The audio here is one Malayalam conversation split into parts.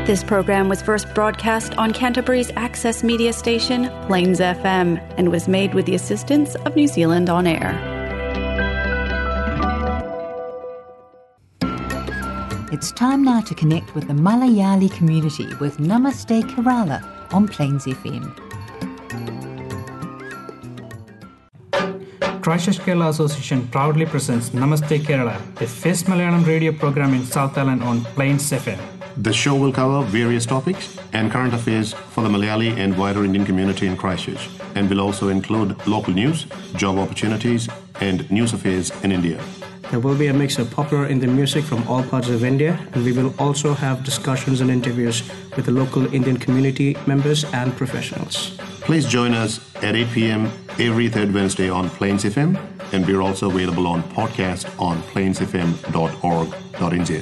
This program was first broadcast on Canterbury's access media station, Plains FM, and was made with the assistance of New Zealand On Air. It's time now to connect with the Malayali community with Namaste Kerala on Plains FM. Christchurch Kerala Association proudly presents Namaste Kerala, the first Malayalam radio program in South Island on Plains FM. The show will cover various topics and current affairs for the Malayali and wider Indian community in Christchurch, and will also include local news, job opportunities, and news affairs in India. There will be a mix of popular Indian music from all parts of India, and we will also have discussions and interviews with the local Indian community members and professionals. Please join us at 8 p.m. every third Wednesday on Plains FM, and we're also available on podcast on plainsfm.org.nz.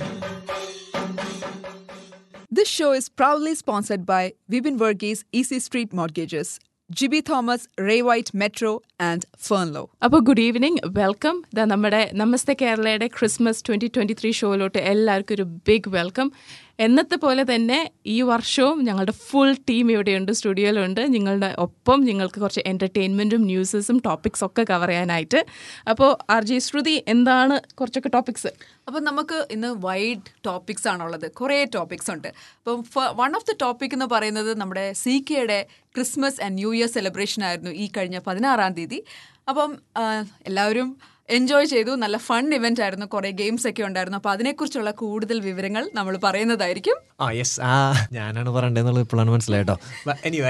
This show is proudly sponsored by Vibin Verghese Easy Street Mortgages, Jibby Thomas, Ray White Metro, and Fernlow. അപ്പോൾ ഗുഡ് ഈവനിങ് വെൽക്കം ഇതാ നമ്മുടെ നമസ്തേ കേരളയുടെ ക്രിസ്മസ് ട്വൻറ്റി ട്വൻറ്റി ത്രീ ഷോയിലോട്ട് എല്ലാവർക്കും ഒരു ബിഗ് വെൽക്കം എന്നത്തെ പോലെ തന്നെ ഈ വർഷവും ഞങ്ങളുടെ ഫുൾ ടീം ഇവിടെയുണ്ട് സ്റ്റുഡിയോയിലുണ്ട് നിങ്ങളുടെ ഒപ്പം നിങ്ങൾക്ക് കുറച്ച് എൻ്റർടൈൻമെൻറ്റും ന്യൂസസും ടോപ്പിക്സ് ഒക്കെ കവർ ചെയ്യാനായിട്ട് അപ്പോൾ ആർ ജി ശ്രുതി എന്താണ് കുറച്ചൊക്കെ ടോപ്പിക്സ് അപ്പം നമുക്ക് ഇന്ന് വൈഡ് ടോപ്പിക്സ് ആണുള്ളത് കുറേ ടോപ്പിക്സ് ഉണ്ട് അപ്പം വൺ ഓഫ് ദി ടോപ്പിക് എന്ന് പറയുന്നത് നമ്മുടെ സി കെയുടെ Christmas and new year celebration ആയിരുന്നു ഈ കഴിഞ്ഞ പതിനാറാം തീയതി അപ്പം ആ, എല്ലാവരും എൻജോയ് ചെയ്തു നല്ല ഫൺ ഇവന്റ് ആയിരുന്നു കുറേ ഗെയിംസ് ഒക്കെ ഉണ്ടായിരുന്നു അപ്പോൾ അതിനെക്കുറിച്ചുള്ള കൂടുതൽ വിവരങ്ങൾ നമ്മൾ പറയുന്നതായിരിക്കും ആ യെസ് ആ ഞാനാണ് പറയണ്ടതെന്നുള്ളത് ഇപ്പോഴാണ് മനസ്സിലായിട്ടോ എനിവേ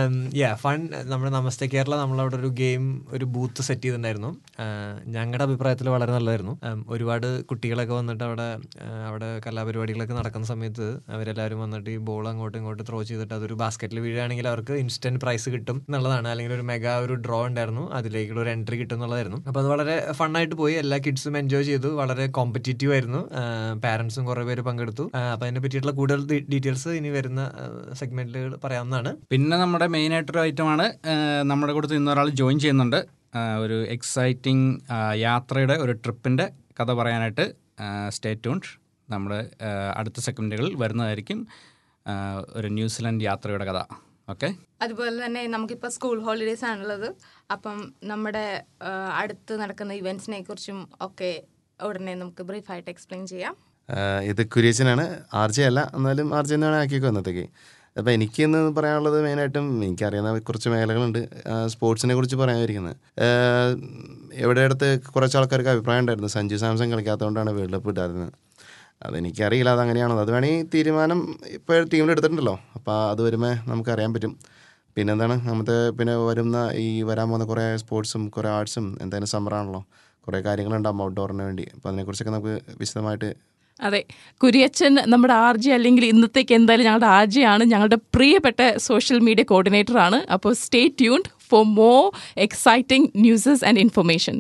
യാ ഫൺ നമ്മുടെ നമസ്തേ കേരള നമ്മളവിടെ ഒരു ഗെയിം ഒരു ബൂത്ത് സെറ്റ് ചെയ്തിട്ടുണ്ടായിരുന്നു ഞങ്ങളുടെ അഭിപ്രായത്തിൽ വളരെ നല്ലതായിരുന്നു Um, ഒരുപാട് കുട്ടികളൊക്കെ വന്നിട്ട് അവിടെ ആ, അവിടെ കലാപരിപാടികളൊക്കെ നടക്കുന്ന സമയത്ത് അവരെല്ലാവരും വന്നിട്ട് ഈ ബോൾ അങ്ങോട്ടും ഇങ്ങോട്ടും ത്രോ ചെയ്തിട്ട് അതൊരു ബാസ്ക്കറ്റിൽ വീഴുകയാണെങ്കിൽ അവർക്ക് ഇൻസ്റ്റന്റ് പ്രൈസ് കിട്ടും എന്നുള്ളതാണ് അല്ലെങ്കിൽ ഒരു മെഗാ ഒരു ഡ്രോ ഉണ്ടായിരുന്നു അതിലേക്കുള്ള ഒരു എൻട്രി കിട്ടും എന്നുള്ളതായിരുന്നു അപ്പോൾ അത് വളരെ ഫണ്ണായിട്ട് പോയി എല്ലാ കിഡ്സും എൻജോയ് ചെയ്തു വളരെ കോമ്പറ്റീറ്റീവ് ആയിരുന്നു പാരൻസും കുറേ പേര് പങ്കെടുത്തു ആ, അപ്പോൾ അതിനെ പറ്റിയിട്ടുള്ള കൂടുതൽ ഡീറ്റെയിൽസ് ഇനി വരുന്ന സെഗ്മെന്റിൽ പറയാവുന്നതാണ് പിന്നെ നമ്മുടെ മെയിൻ ആയിട്ടൊരു ഐറ്റമാണ് നമ്മുടെ കൂടെ ഇന്ന് ഒരാൾ ജോയിൻ ചെയ്യുന്നുണ്ട് ആ, ഒരു എക്സൈറ്റിംഗ് യാത്രയുടെ ഒരു ട്രിപ്പിൻ്റെ കഥ പറയാനായിട്ട് സ്റ്റേ ട്യൂൺഡ് നമ്മുടെ ആ, അടുത്ത സെക്കൻഡുകളിൽ വരുന്നതായിരിക്കും ആ, ഒരു ന്യൂസിലൻഡ് യാത്രയുടെ കഥ ഓക്കെ അതുപോലെ തന്നെ നമുക്കിപ്പോൾ സ്കൂൾ ഹോളിഡേയ്സ് ആണുള്ളത് അപ്പം നമ്മുടെ ആ, അടുത്ത് നടക്കുന്ന ഇവൻറ്റ്സിനെ കുറിച്ചും ഒക്കെ ഉടനെ നമുക്ക് ബ്രീഫായിട്ട് എക്സ്പ്ലെയിൻ ചെയ്യാം ആഹ് ഇത് കുര്യച്ചനാണ് ആർ ജെ അല്ല എന്നാലും ആർ ജെ എന്നാണ് ആക്കിയേക്കും വന്നത്തേക്ക് അപ്പോൾ എനിക്ക് ഇന്ന് പറയാനുള്ളത് മെയിനായിട്ടും എനിക്കറിയുന്ന കുറച്ച് മേഖലകളുണ്ട് ആഹ് സ്പോർട്സിനെ കുറിച്ച് പറയാനിരിക്കുന്നത് ആഹ് ഇവിടെ അടുത്ത് കുറച്ച് ആൾക്കാർക്ക് അഭിപ്രായം ഉണ്ടായിരുന്നു സഞ്ജു സാംസൺ കളിക്കാത്തതുകൊണ്ടാണ് വേൾഡ് കപ്പ് ഇട്ടായിരുന്നത് അതെനിക്കറിയില്ല അതങ്ങനെയാണോ അത് വേണമെങ്കിൽ തീരുമാനം ഇപ്പോൾ ടീമിൽ എടുത്തിട്ടുണ്ടല്ലോ അപ്പോൾ അത് വരുമ്പോൾ നമുക്കറിയാൻ പറ്റും പിന്നെന്താണ് നമുക്ക് പിന്നെ വരുന്ന ഈ വരാൻ പോകുന്ന കുറേ സ്പോർട്സും കുറേ ആർട്സും എന്തായാലും സമ്മറാണല്ലോ കുറേ കാര്യങ്ങളുണ്ടാകും ഔട്ട്ഡോറിന് വേണ്ടി അപ്പോൾ അതിനെക്കുറിച്ചൊക്കെ നമുക്ക് വിശദമായിട്ട് അതെ കുര്യച്ചൻ നമ്മുടെ ആർ ജി അല്ലെങ്കിൽ ഇന്നത്തേക്ക് എന്തായാലും ഞങ്ങളുടെ ആർ ജി ആണ് ഞങ്ങളുടെ പ്രിയപ്പെട്ട സോഷ്യൽ മീഡിയ കോർഡിനേറ്റർ ആണ് അപ്പോൾ stay tuned for more exciting newses and information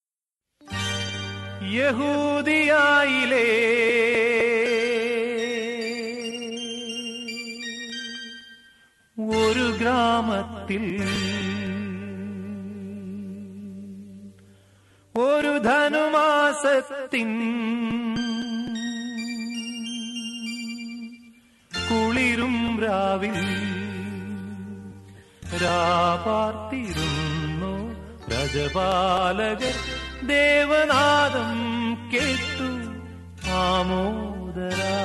യഹൂദിയായിലേ ഒരു ഗ്രാമത്തിൽ ഒരു ധനുമാസത്തിൻ കുളിരും രാവിൽ രാപാർത്തിരുന്നു രജപാലകർ ദേവനാദം കേട്ടു ആമോദരാ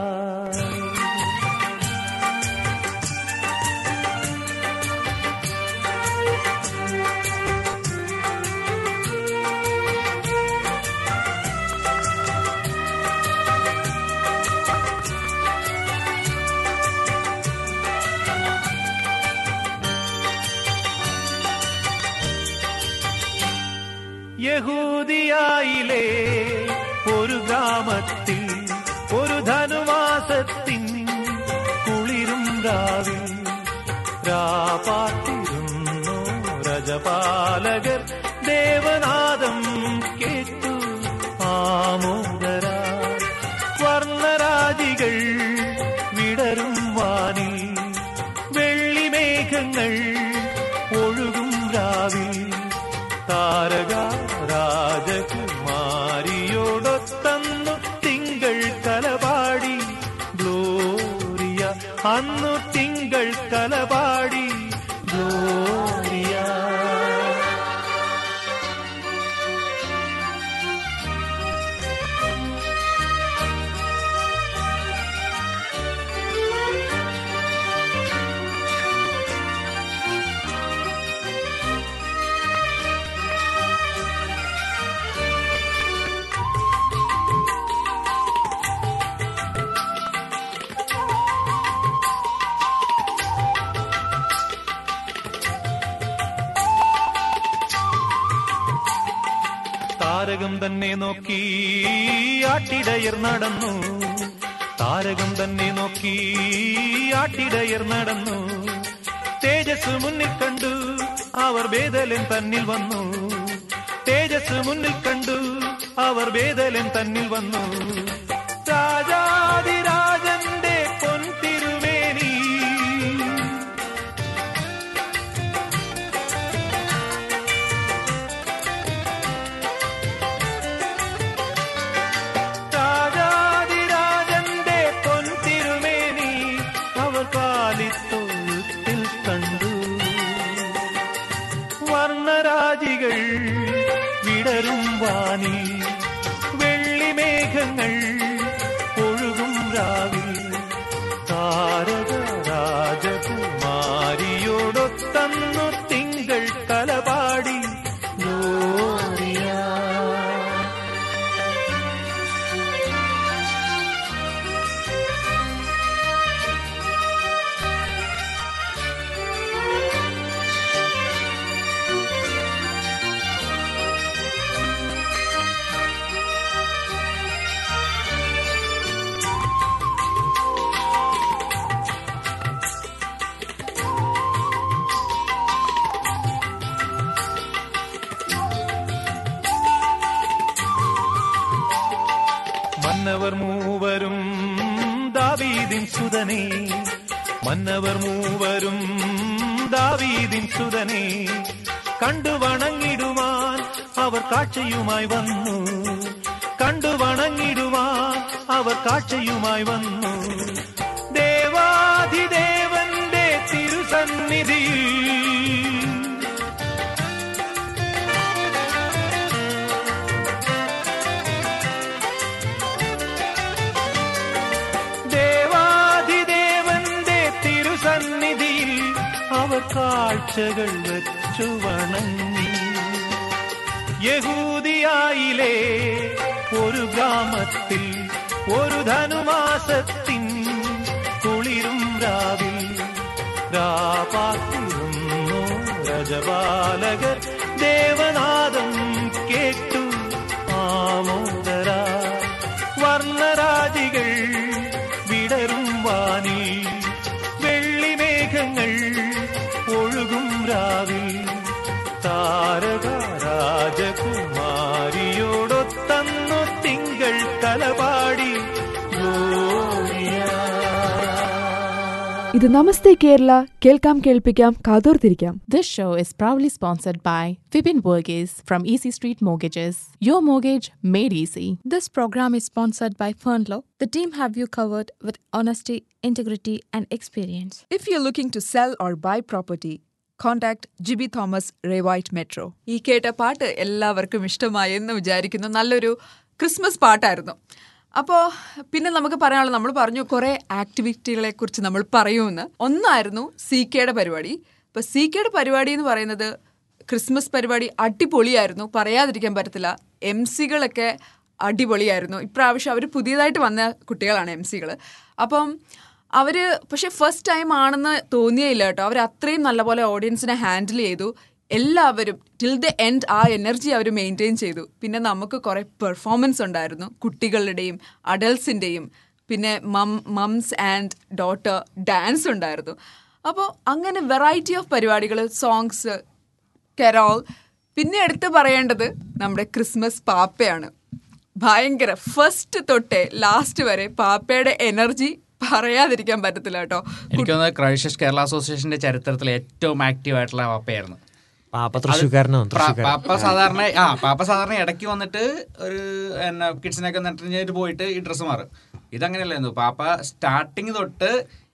യഹൂദിയായിലെ ഒരു ഗ്രാമത്തിൽ ഒരു ധനുമാസത്തിൻ കുളിരും രാവിൽ രാപാത്തിരുന്നു രജപാലകർ ദേവനാദം കേട്ടു ആമോദരാ വർണ്ണരാജികൾ വിടരും വാനിൽ വെള്ളിമേഘങ്ങൾ ഒഴുകും രാവിൽ താരക രാജകുമാരിയോടൊത്തന്നു തിങ്കൾ കലപാടി ഗ്ലോറിയ അന്നു തിങ്കൾ കലപാടി ഗ്ലോറിയ താരകം തന്നെ നോക്കി ആട്ടിടയർ നടന്നു താരകം തന്നെ നോക്കി ആട്ടിടയർ നടന്നു തേജസ് മുന്നിൽ കണ്ടു അവർ വേദലൻ തന്നിൽ വന്നു തേജസ് മുന്നിൽ കണ്ടു അവർ വേദലൻ തന്നിൽ വന്നു രാജാതിരാജന്റെ പൊൻതിരുമേനി രാജാതിരാജന്റെ പൊൻതിരുമേനി അവർ കാലിത്തൊഴുത്തിൽ കണ്ടു വർണ്ണരാജികൾ വിടരും വാനി വെള്ളിമേഘങ്ങൾ ഒഴുകും രാവിൽ താരക രാജകുമാരിയോടൊത്തന്നു തിങ്കൾ കലപാടി ഗ്ലോറിയ മന്നവർ മൂവരും ദാവീദിൻ സുതനെ മന്നവർ മൂവരും ദാവീദിൻ സുതനെ കണ്ടു വണങ്ങിടുവാൻ അവർ കാഴ്ചയുമായി വന്നു കണ്ടു വണങ്ങിടുവാൻ അവർ കാഴ്ചയുമായി വന്നു ദേവാധിദേവന്റെ തിരുസന്നിധിയിൽ ദേവാധിദേവന്റെ തിരുസന്നിധിയിൽ അവർ കാഴ്ചകൾ വെച്ചു വണങ്ങി യഹൂദിയായിലെ ഒരു ഗ്രാമത്തിൽ ഒരു ധനുമാസത്തിൻ കുളിരും രാവിൽ രാപാത്തിരുന്നു രജപാലകർ ദേവനാദം കേട്ടു ആമോദര വർണ്ണരാജികൾ വിടരും വാനിൽ വെള്ളിമേഘങ്ങൾ ഒഴുകും രാവിൽ താരക രാജകുമാരിയോടൊത്തന്നു തിങ്കൾ കലപാടി ഗ്ലോറിയ ഇത് നമസ്തേ കേരള കേൾക്കാം കേൾപ്പിക്കാം കാതോർത്തിരിക്കാം This show is proudly sponsored by Vipin Burgess from Easy Street Mortgages. Your mortgage made easy. This program is sponsored by Fernlow. The team have you covered with honesty, integrity, and experience. If you're looking to sell or buy property, contact Jibi Thomas Ray White Metro ഈ കേട്ട പാട്ട് എല്ലാവർക്കും ഇഷ്ടമായി എന്ന് വിചാരിക്കുന്നു നല്ലൊരു ക്രിസ്മസ് പാട്ടായിരുന്നു അപ്പോൾ പിന്നെ നമുക്ക് പറയാനുള്ളത് നമ്മൾ പറഞ്ഞു കുറേ ആക്ടിവിറ്റികളെ കുറിച്ച് നമ്മൾ പറയുമെന്ന് ഒന്നായിരുന്നു സി കെയുടെ പരിപാടി ഇപ്പോൾ സി കെയുടെ പരിപാടി എന്ന് പറയുന്നത് ക്രിസ്മസ് പരിപാടി അടിപൊളിയായിരുന്നു പറയാതിരിക്കാൻ പറ്റത്തില്ല എം സികളൊക്കെ അടിപൊളിയായിരുന്നു ഇപ്രാവശ്യം അവർ പുതിയതായിട്ട് വന്ന കുട്ടികളാണ് എം സികൾ അപ്പം അവർ പക്ഷെ ഫസ്റ്റ് ടൈം ആണെന്ന് തോന്നിയില്ല കേട്ടോ അവർ അത്രയും നല്ലപോലെ ഓഡിയൻസിനെ ഹാൻഡിൽ ചെയ്തു എല്ലാവരും ടിൽ ദ എൻഡ് ആ എനർജി അവർ മെയിൻറ്റെയിൻ ചെയ്തു പിന്നെ നമുക്ക് കുറേ പെർഫോമൻസ് ഉണ്ടായിരുന്നു കുട്ടികളുടെയും അഡൽസിൻ്റെയും പിന്നെ mum mums and daughter dance ഉണ്ടായിരുന്നു അപ്പോൾ അങ്ങനെ വെറൈറ്റി ഓഫ് പരിപാടികൾ സോങ്സ് കെറോൾ പിന്നെ എടുത്ത് പറയേണ്ടത് നമ്മുടെ ക്രിസ്മസ് പാപ്പയാണ് ഭയങ്കര ഫസ്റ്റ് തൊട്ടേ ലാസ്റ്റ് വരെ പാപ്പയുടെ എനർജി പറയാതിരിക്കാൻ പറ്റത്തില്ല കേട്ടോ എനിക്ക് തോന്നുന്നത് ക്രൈസിസ് കേരള അസോസിയേഷന്റെ ചരിത്രത്തിൽ ഏറ്റവും ആക്റ്റീവ് ആയിട്ടുള്ള പാപ്പയായിരുന്നു പാപ്പ തൃശ്ശൂക്കാരനോ അത് പ്രാ- പാപ്പ സാധാരണ ആ പാപ്പ സാധാരണ ഇടയ്ക്ക് വന്നിട്ട് ഒരു എന്നാ കിഡ്സിനൊക്കെ നട്ടിട്ട് പോയിട്ട് ഈ ഡ്രസ്സ് മാറും ഇതങ്ങനെയല്ലായിരുന്നു പാപ്പ സ്റ്റാർട്ടിങ് തൊട്ട്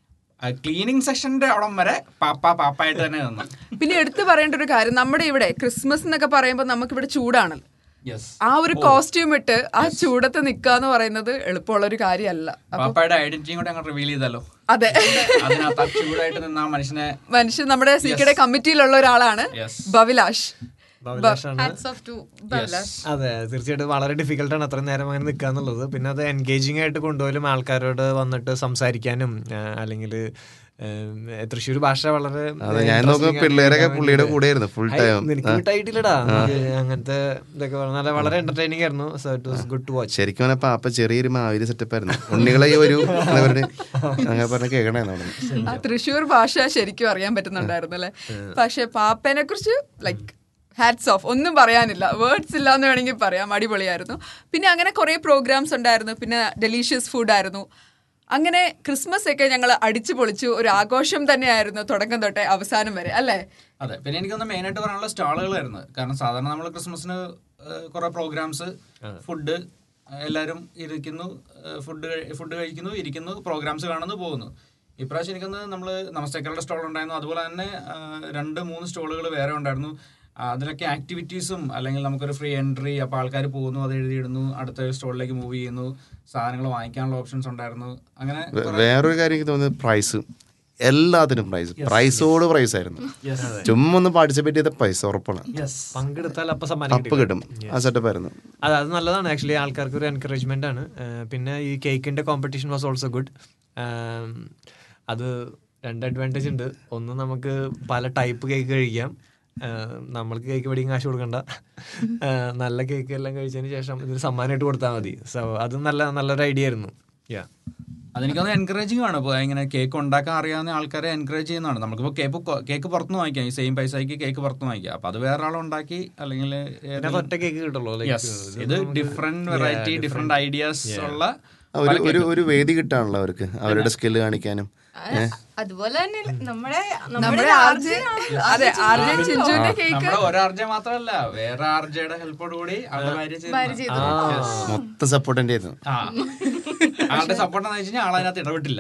ക്ലീനിങ് സെഷന്റെ അവിടം വരെ പാപ്പ പാപ്പായിട്ട് തന്നെ നിന്നു പിന്നെ എടുത്തു പറയേണ്ട ഒരു കാര്യം നമ്മുടെ ഇവിടെ ക്രിസ്മസ് എന്നൊക്കെ പറയുമ്പോൾ നമുക്ക് ഇവിടെ ചൂടാണല്ലോ യെസ് ആ ഒരു കോസ്റ്റ്യൂം ഇട്ട് ആ ചൂടത്ത് നിക്കാന്ന് പറയുന്നത് എളുപ്പമുള്ള ഒരു കാര്യമല്ല അപ്പൊ പാപ്പയുടെ ഐഡന്റിറ്റിയും കൂടെ അങ്ങ് റിവീൽ ചെയ്താലോ അതെ അതിനകത്ത് ആ ചൂടായിട്ട് നിന്ന ആ മനുഷ്യനെ മനുഷ്യൻ നമ്മുടെ സി കെയുടെ കമ്മിറ്റിയിലുള്ള ഒരാളാണ് Yes. ബവിലാഷ് ബവിലാഷാണ്. Hats off to ബവിലാഷ്. അതെ തീർച്ചയായിട്ടും വളരെ ഡിഫിക്കൽട്ടാണ് അത്രയും നേരം അങ്ങനെ നിൽക്കുക എന്നുള്ളത് പിന്നെ അത് എൻഗേജിങ് ആയിട്ട് കൊണ്ടുപോലും ആൾക്കാരോട് വന്നിട്ട് സംസാരിക്കാനും ആ, അല്ലെങ്കിൽ തൃശ്ശൂർ ഭാഷ വളരെ അതെ, ഞാൻ നോക്കുമ്പോ പിള്ളേരൊക്കെ പുള്ളിയുടെ കൂടെയായിരുന്നു full time. നിനക്ക് ആ. വിട്ടായിട്ടില്ലടാ നമുക്ക് അങ്ങനത്തെ ഇതൊക്കെ പറഞ്ഞാൽ നല്ല വളരെ എന്റർടൈനിങ് ആയിരുന്നു so it was good to watch ശരിക്കും പറഞ്ഞാൽ പാപ്പ ചെറിയൊരു മാവേലി സെറ്റപ്പ് ആയിരുന്നു ഉണ്ണികളെ ഈ ഒരു എന്താ പറയുക അങ്ങനെ പറഞ്ഞ കേൾക്കണേ നമ്മൾ ആ തൃശ്ശൂർ ഭാഷ ശരിക്കും അറിയാൻ പറ്റുന്നുണ്ടായിരുന്നു അല്ലെ പക്ഷെ പാപ്പനെ കുറിച്ച് ലൈക്ക് ഹാറ്റ്സ് ഓഫ് ഒന്നും പറയാനില്ല വേർഡ്സ് ഇല്ല എന്ന് വേണമെങ്കിൽ പറയാം അടിപൊളിയായിരുന്നു പിന്നെ അങ്ങനെ കുറേ പ്രോഗ്രാംസ് ഉണ്ടായിരുന്നു പിന്നെ ഡെലീഷ്യസ് ഫുഡ് ആയിരുന്നു അങ്ങനെ ക്രിസ്മസ് ഒക്കെ ഞങ്ങൾ അടിച്ചു പൊളിച്ചു ഒരു ആഘോഷം തന്നെയായിരുന്നു തുടക്കം തൊട്ടേ അവസാനം വരെ അല്ലേ അതെ പിന്നെ എനിക്കൊന്ന് മെയിൻ ആയിട്ട് പറയാനുള്ള സ്റ്റാളുകളായിരുന്നു കാരണം സാധാരണ നമ്മൾ ക്രിസ്മസിന് കുറെ പ്രോഗ്രാംസ് ഫുഡ് എല്ലാവരും ഇരിക്കുന്നു ഫുഡ് ഫുഡ് കഴിക്കുന്നു ഇരിക്കുന്നു പ്രോഗ്രാംസ് കാണുന്നു പോകുന്നു ഇപ്രാവശ്യം എനിക്കൊന്ന് നമ്മൾ നമസ്തേക്കറുടെ സ്റ്റോൾ ഉണ്ടായിരുന്നു അതുപോലെ തന്നെ ആ, രണ്ട് മൂന്ന് സ്റ്റോളുകൾ വേറെ ഉണ്ടായിരുന്നു ആ, അതിലൊക്കെ ആക്ടിവിറ്റീസും അല്ലെങ്കിൽ നമുക്കൊരു ഫ്രീ എൻട്രി അപ്പോൾ ആൾക്കാർ പോകുന്നു അത് എഴുതിയിടുന്നു അടുത്ത സ്റ്റോളിലേക്ക് മൂവ് ചെയ്യുന്നു സാധനങ്ങൾ വാങ്ങിക്കാനുള്ള ഓപ്ഷൻസ് ഉണ്ടായിരുന്നു അങ്ങനെ വേ- കുറെ- വേറൊരു കാര്യം എനിക്ക് തോന്നുന്നത് പ്രൈസ് എല്ലാത്തിനും പ്രൈസ് പ്രൈസോട് പ്രൈസ് ആയിരുന്നു ചുമ്മാ ഒന്ന് പാർട്ടിസിപ്പേറ്റ് ചെയ്ത പൈസ ഉറപ്പാണ് പങ്കെടുത്താൽ അപ്പൊ സമ്മാനം അപ്പ് കിട്ടും ആ സെറ്റപ്പ് ആയിരുന്നു അത് അത് നല്ലതാണ് ആക്ച്വലി ആൾക്കാർക്ക് ഒരു എൻകറേജ്മെന്റ് ആണ് ഏഹ് പിന്നെ ഈ കേക്കിന്റെ കോമ്പറ്റീഷൻ വാസ് ഓൾസോ ഗുഡ് അത് രണ്ട് അഡ്വാൻറ്റേജ് ഉണ്ട് ഒന്ന് നമുക്ക് പല ടൈപ്പ് കേക്ക് കഴിക്കാം ഏഹ് നമ്മൾക്ക് കേക്ക് മേടിക്കാൻ കാശ് കൊടുക്കണ്ട ഏഹ് നല്ല കേക്ക് എല്ലാം കഴിച്ചതിന് ശേഷം ഇതൊരു സമ്മാനമായിട്ട് കൊടുത്താൽ മതി സോ അത് നല്ല നല്ലൊരു ഐഡിയ ആയിരുന്നു യാ അതെനിക്കൊന്ന് എൻകറേജിങ് ആണ് ഇപ്പോൾ ഇങ്ങനെ കേക്ക് ഉണ്ടാക്കാൻ അറിയാവുന്ന ആൾക്കാരെ എൻകറേജ് ചെയ്യുന്നതാണ് നമുക്കിപ്പോൾ കേക്ക് കേക്ക് പുറത്തുനിന്ന് വാങ്ങിക്കാം ഈ സെയിം പൈസയ്ക്ക് കേക്ക് പുറത്തുനിന്ന് വാങ്ങിക്കാം അപ്പോൾ അത് വേറെ ആളുണ്ടാക്കി അല്ലെങ്കിൽ പിന്നെ അത് ഒറ്റ കേക്ക് കിട്ടുള്ളൂ like, Yes. ഇത് ഇത് നമുക്ക് different Yeah, variety different. Different ideas Yeah. ഉള്ള ആ, ഒരു ഒരു ഒരു വേദി കിട്ടാണല്ലോ അവർക്ക് അവരുടെ സ്കില്ല് കാണിക്കാനും ഏ? അതുപോലെ തന്നെ നമ്മുടെ നമ്മുടെ ആർജെ അതെ ആർജെ ചിഞ്ചുവിന്റെ കേക്ക് നമ്മുടെ ഒരാർജ മാത്രമല്ല വേറെ ആർജയുടെ ഹെൽപ്പോട് കൂടി അവരുടെ ഭാര്യ മൊത്തം സപ്പോർട്ട് എൻ്റെ ആയിരുന്നു ആ ആളുടെ സപ്പോർട്ട് എന്ന് വെച്ച് കഴിഞ്ഞാൽ ആളതിനകത്ത് ഇടപെട്ടില്ല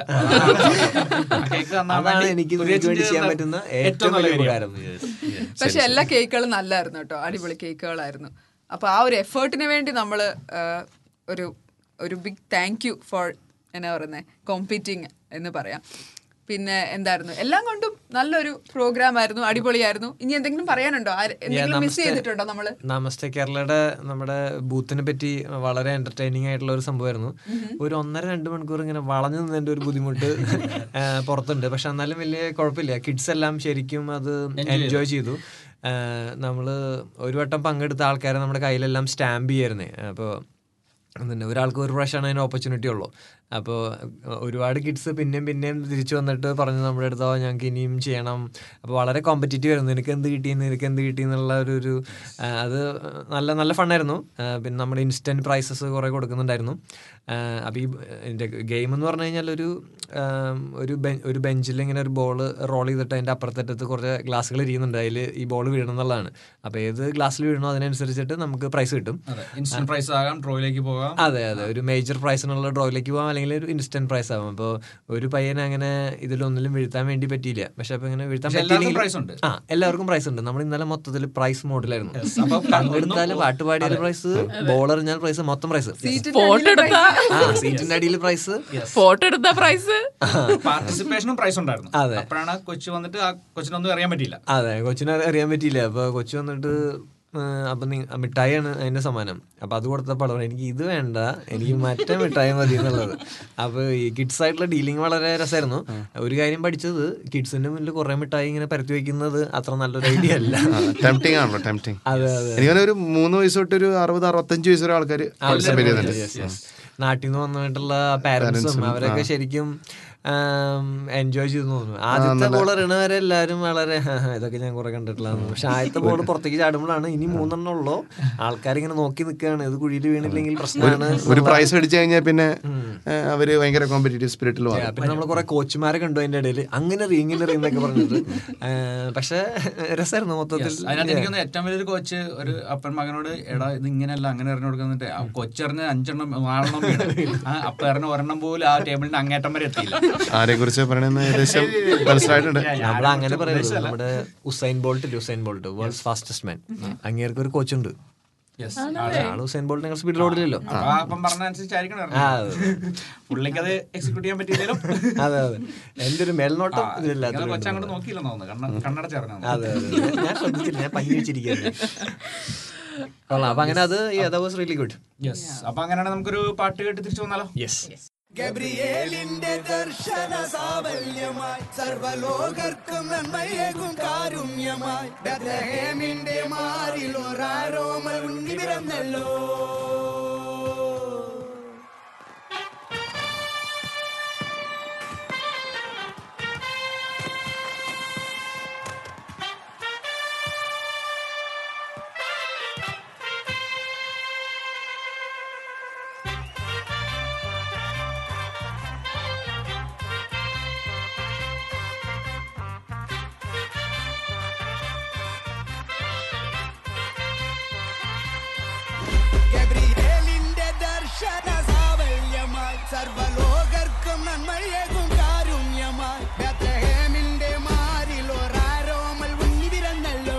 കേക്ക് അതാണ് എനിക്ക് നിങ്ങൾക്ക് വേണ്ടി ചെയ്യാൻ പറ്റുന്ന ഏറ്റവും വലിയ ഉപകാരം പക്ഷെ എല്ലാ കേക്കുകളും നല്ലായിരുന്നു കേട്ടോ അടിപൊളി കേക്കുകളായിരുന്നു അപ്പൊ ആ ഒരു എഫേർട്ടിന് വേണ്ടി നമ്മൾ ഒരു ഒരു ബിഗ് താങ്ക് യു ഫോർ എന്നാ പറയുന്നത് കോമ്പീറ്റിംഗ് എന്ന് പറയാം പിന്നെ എന്തായിരുന്നു എല്ലാം കൊണ്ടും നല്ലൊരു പ്രോഗ്രാം ആയിരുന്നു അടിപൊളിയായിരുന്നു ഇനി എന്തെങ്കിലും പറയാനുണ്ടോ ആര്- എന്തെങ്കിലും മിസ് നമസ്തേ. ചെയ്തിട്ടുണ്ടോ നമ്മള് നമസ്തേ കേരളയുടെ നമ്മുടെ ബൂത്തിനെ പറ്റി വളരെ എന്റർടൈനിങ് ആയിട്ടുള്ള ഒരു സംഭവമായിരുന്നു ഒരു ഒന്നര രണ്ട് മണിക്കൂർ ഇങ്ങനെ വളഞ്ഞു നിന്നതിന്റെ ഒരു ബുദ്ധിമുട്ട് ആ, പുറത്തുണ്ട് പക്ഷെ എന്നാലും വലിയ കുഴപ്പമില്ല കിഡ്സ് എല്ലാം ശരിക്കും അത് എൻജോയ് ചെയ്തു നമ്മൾ ഒരു വട്ടം പങ്കെടുത്ത ആൾക്കാരെ നമ്മുടെ കയ്യിലെല്ലാം സ്റ്റാമ്പ് ചെയ്യായിരുന്നേ അപ്പോൾ പിന്നെ ഒരാൾക്ക് ഒരു പ്രാവശ്യമാണ് അതിന് ഓപ്പർച്യൂണിറ്റി ഉള്ളൂ അപ്പോൾ ഒരുപാട് കിഡ്സ് പിന്നെയും പിന്നെയും തിരിച്ചു വന്നിട്ട് പറഞ്ഞു നമ്മുടെ അടുത്തോ ഞങ്ങൾക്ക് ഇനിയും ചെയ്യണം അപ്പോൾ വളരെ കോമ്പറ്റീറ്റീവ് ആയിരുന്നു നിനക്ക് എന്ത് കിട്ടി നിനക്ക് എന്ത് കിട്ടി എന്നുള്ള ഒരു ഒരു ആ, അത് നല്ല നല്ല ഫണ്ണായിരുന്നു പിന്നെ നമ്മുടെ ഇൻസ്റ്റൻറ്റ് പ്രൈസസ് കുറേ കൊടുക്കുന്നുണ്ടായിരുന്നു അപ്പോൾ ഈ ഇതിൻ്റെ ഗെയിം എന്ന് പറഞ്ഞു കഴിഞ്ഞാൽ ഒരു ആം, ഒരു ബെ ഒരു ബെഞ്ചിൽ ഇങ്ങനെ ഒരു ബോൾ റോൾ ചെയ്തിട്ട് അതിൻ്റെ അപ്പുറത്തറ്റത്ത് കുറച്ച് ഗ്ലാസ്സുകൾ ഇരിക്കുന്നുണ്ട് അതിൽ ഈ ബോൾ വീഴണം എന്നുള്ളതാണ് അപ്പോൾ ഏത് ഗ്ലാസ്സിൽ വീഴണോ അതിനനുസരിച്ചിട്ട് നമുക്ക് പ്രൈസ് കിട്ടും അതെ ഇൻസ്റ്റന്റ് പ്രൈസ് ആകാം ഡ്രോയിലേക്ക് പോകാം അതെ അതെ ഒരു മേജർ പ്രൈസിനുള്ള ഡ്രോയിലേക്ക് പോകാം അല്ലെങ്കിൽ ഒരു ഇൻസ്റ്റന്റ് പ്രൈസ് ആവാം അപ്പോൾ ഒരു പയ്യൻ അങ്ങനെ ഇതിലൊന്നിലും വീഴ്ത്താൻ വേണ്ടി പറ്റിയില്ല പക്ഷെ അപ്പൊ ഇങ്ങനെ വീഴ്ത്താൻ പക്ഷെ എല്ലാവർക്കും പറ്റിയില്ലെങ്കിൽ prize ഉണ്ട്. ആ എല്ലാവർക്കും പ്രൈസ് ഉണ്ട് നമ്മൾ ഇന്നലെ മൊത്തത്തിൽ പ്രൈസ് മോഡിലായിരുന്നു അപ്പൊ പങ്കെടുത്താൽ പാട്ട് പാടിയാൽ പ്രൈസ് ബോൾ എറിഞ്ഞാൽ പ്രൈസ് മൊത്തം പ്രൈസ് ഫോട്ടോ എടുത്താ ആ സീറ്റിന്റെ അടിയിൽ പ്രൈസ് ഫോട്ടോ എടുത്ത പ്രൈസ് പാർട്ടിസിപ്പേഷനും പ്രൈസ് ഉണ്ടായിരുന്നു അതെ. അപ്പോഴാണ് കൊച്ചു വന്നിട്ട് ആ കൊച്ചിനൊന്നും അറിയാൻ പറ്റിയില്ല അതെ കൊച്ചിനെ അറിയാൻ പറ്റിയില്ല അപ്പൊ കൊച്ചു വന്നിട്ട് ഏഹ് അപ്പൊ നി- മിഠായിയാണ് അതിന്റെ സമ്മാനം അപ്പൊ അത് കൊടുത്തപ്പോൾ അവൾ പറഞ്ഞു, എനിക്ക് ഇത് വേണ്ട എനിക്ക് മറ്റേ മിഠായി മതി എന്നുള്ളത് അപ്പൊ ഈ കിഡ്സ് ആയിട്ടുള്ള ഡീലിംഗ് വളരെ രസമായിരുന്നു ഒരു കാര്യം പഠിച്ചത് കിഡ്സിന്റെ മുന്നിൽ കുറെ മിഠായി ഇങ്ങനെ പരത്തി വെക്കുന്നത് അത്ര നല്ലൊരു ഐഡിയ അല്ല ടെംപ്റ്റിംഗ് ആണല്ലോ ടെംപ്റ്റിംഗ് അതെ അതെ എനിക്ക് തോന്നുന്നു ഒരു മൂന്ന് വയസ്സ് തൊട്ട് ഒരു അറുപത് അറുപത്തഞ്ച് വയസ്സ് വരെ ആൾക്കാർ പാർട്ടിസിപ്പേറ്റ് ചെയ്യുന്നുണ്ട് നാട്ടിൽ നിന്ന് വന്നിട്ടുള്ള പാരന്റ്സും Parentsഉം, അവരൊക്കെ ആ. ശരിക്കും എൻജോയ് ചെയ്തു തോന്നുന്നു ആദ്യത്തെ നല്ല- ബോൾ എറിയണവരെ എല്ലാവരും വളരെ "ഹാ, ഹാ, ഇതൊക്കെ ഞാൻ കുറെ കണ്ടിട്ടുള്ളതാണ് പക്ഷെ ആദ്യത്തെ ബോൾ പുറത്തേക്ക് ചാടുമ്പോഴാണ് ഇനി മൂന്നെണ്ണം ഉള്ളൂ ആൾക്കാരിങ്ങനെ നോക്കി നിൽക്കുകയാണ് ഇത് കുഴിയിൽ വീണില്ലെങ്കിൽ പ്രശ്നമാണ് ഒരു പ്രൈസ് അടിച്ചു കഴിഞ്ഞാൽ പിന്നെ ഏ, അവര് ഭയങ്കര കോമ്പറ്റേറ്റീവ് സ്പിരിറ്റിൽ Yeah, പിന്നെ നമ്മൾ കുറെ കോച്ചുമാരെ കണ്ടു അതിന്റെ ഇടയിൽ അങ്ങനെ അറിയും ഇങ്ങനെ അറിയും എന്നൊക്കെ പറഞ്ഞിട്ട് ഏഹ്, പക്ഷെ രസമായിരുന്നു മൊത്തത്തിൽ Yes. അതിനകത്ത് എനിക്ക് തോന്നുന്നു ഏറ്റവും വലിയൊരു കോച്ച് ഒരു അപ്പൻ മകനോട് എടാ ഇത് ഇങ്ങനെയല്ല അങ്ങനെ എറിഞ്ഞു കൊടുക്കുന്നിട്ട് ആ കൊച്ചെറിഞ്ഞ് അഞ്ചെണ്ണം ആറെണ്ണം വീണ് ആ അപ്പ എറിഞ്ഞ ഒരെണ്ണം പോലും ആ ടേബിളിന്റെ അങ്ങേറ്റം വരെ എത്തിയില്ല ആരെ കുറിച്ച് പറയണെന്ന് ഏകദേശം മനസ്സിലായിട്ടുണ്ട് നമ്മൾ അങ്ങനെ പറയുന്നത് നമ്മുടെ Usain Bolt Usain Bolt world's fastest man അങ്ങേർക്ക് ഒരു കോച്ചുണ്ട് Yes. ആള് ഉസൈൻ ബോൾട്ട് സ്പീഡിൽ ഓടില്ലല്ലോ അപ്പൊ ആ അപ്പം പറഞ്ഞ അനുസരിച്ചായിരിക്കണം ആ, ഇറങ്ങുന്നത്. പുള്ളിക്ക് അത് എക്സിക്യൂട്ട് ചെയ്യാൻ പറ്റിയില്ലെങ്കിലും അതെ അതെ എന്റെ ഒരു മേൽനോട്ടം ആ, ഇതില്ലാത്ത ഇങ്ങനെ കൊച്ചങ്ങോട്ട് നോക്കിയില്ലെന്ന് തോന്നുന്നു കണ്ണ കണ്ണടച്ചിറങ്ങാൻ അതെ അതെ ഞാൻ ശ്രദ്ധിച്ചില്ല ഞാൻ പഞ്ഞി വെച്ചിരിക്കുന്നു കൊള്ളാം അപ്പൊ അങ്ങനെ അത് വാസ് റിയലി ഗുഡ് യെസ് അപ്പൊ അങ്ങനെയാണെങ്കിൽ നമുക്കൊരു പാട്ട് കേട്ട് തിരിച്ചു വന്നാലോ യെസ് ഗബ്രിയേലിന്റെ ദർശന സാവല്യമായി സർവലോകർക്കും നന്മയേകും കാരുണ്യമായി ബത്ലഹേമിന്റെ മാറിൽ ഒരാരോമൽ ഉണ്ണി പിറന്നല്ലോ ഗബ്രിയേലിന്റെ ദർശന സാവല്യമായി സർവലോകർക്കും നന്മയേകും കാരുണ്യമായി ബത്ലഹേമിന്റെ മാറിൽ ഒരാരോമൽ ഉണ്ണി പിറന്നല്ലോ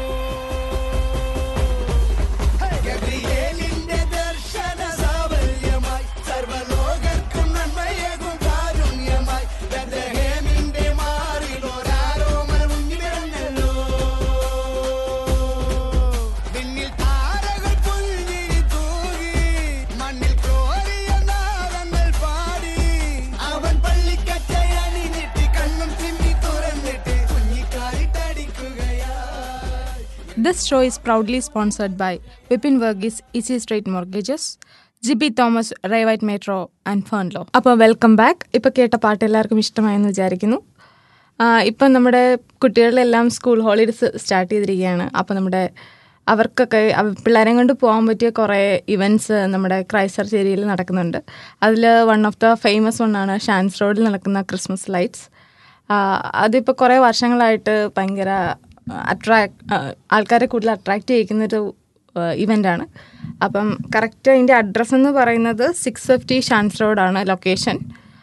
ഗബ്രിയേലിന്റെ ദർശന സാവല്യമായി സർവലോകർക്കും നന്മയേകും കാരുണ്യമായി ബത്ലഹേമിന്റെ മാറിൽ ഒരാരോമൽ ഉണ്ണി പിറന്നല്ലോ വിണ്ണിൽ താരകൾ പുൽകിരി തൂകി മണ്ണിൽ കോരിയ നാദങ്ങൾ പാടി അവൻ പള്ളിക്കച്ചയണിഞ്ഞിട്ട് കണ്ണും ചിമ്മി തുറന്നിട്ട് കുഞ്ഞിക്കാരിട്ടടിക്കുകയാ This show is proudly sponsored by Vipin Verghese Easy Straight Mortgages, GB Thomas Rayvite Metro and Fernlo. അപ്പോൾ വെൽക്കം ബാക്ക് ഇപ്പോൾ കേട്ട പാട്ട് എല്ലാവർക്കും ഇഷ്ടമായെന്ന് വിചാരിക്കുന്നു ആ, ഇപ്പം നമ്മുടെ കുട്ടികളിലെല്ലാം സ്കൂൾ ഹോളിഡേസ് സ്റ്റാർട്ട് ചെയ്തിരിക്കുകയാണ് അപ്പോൾ നമ്മുടെ അവർക്കൊക്കെ അവ- പിള്ളേരെ കൊണ്ട് പോകാൻ പറ്റിയ കുറേ ഇവൻറ്റ്സ് നമ്മുടെ ക്രൈസ്റ്റർ ഏരിയയിൽ നടക്കുന്നുണ്ട് അതിൽ വൺ ഓഫ് ദ ഫേമസ് വണ്ണാണ് ഷാൻസ് റോഡിൽ നടക്കുന്ന ക്രിസ്മസ് ലൈറ്റ്സ് അതിപ്പോൾ കുറേ വർഷങ്ങളായിട്ട് ഭയങ്കര അട്രാക്ട് ആൾക്കാരെ കൂടുതൽ അട്രാക്റ്റ് ചെയ്യിക്കുന്നൊരു ഇവൻ്റാണ് അപ്പം കറക്റ്റ് അതിൻ്റെ അഡ്രസ്സ് എന്ന് പറയുന്നത് സിക്സ് ഫിഫ്റ്റി ഷാൻസ് റോഡാണ് ലൊക്കേഷൻ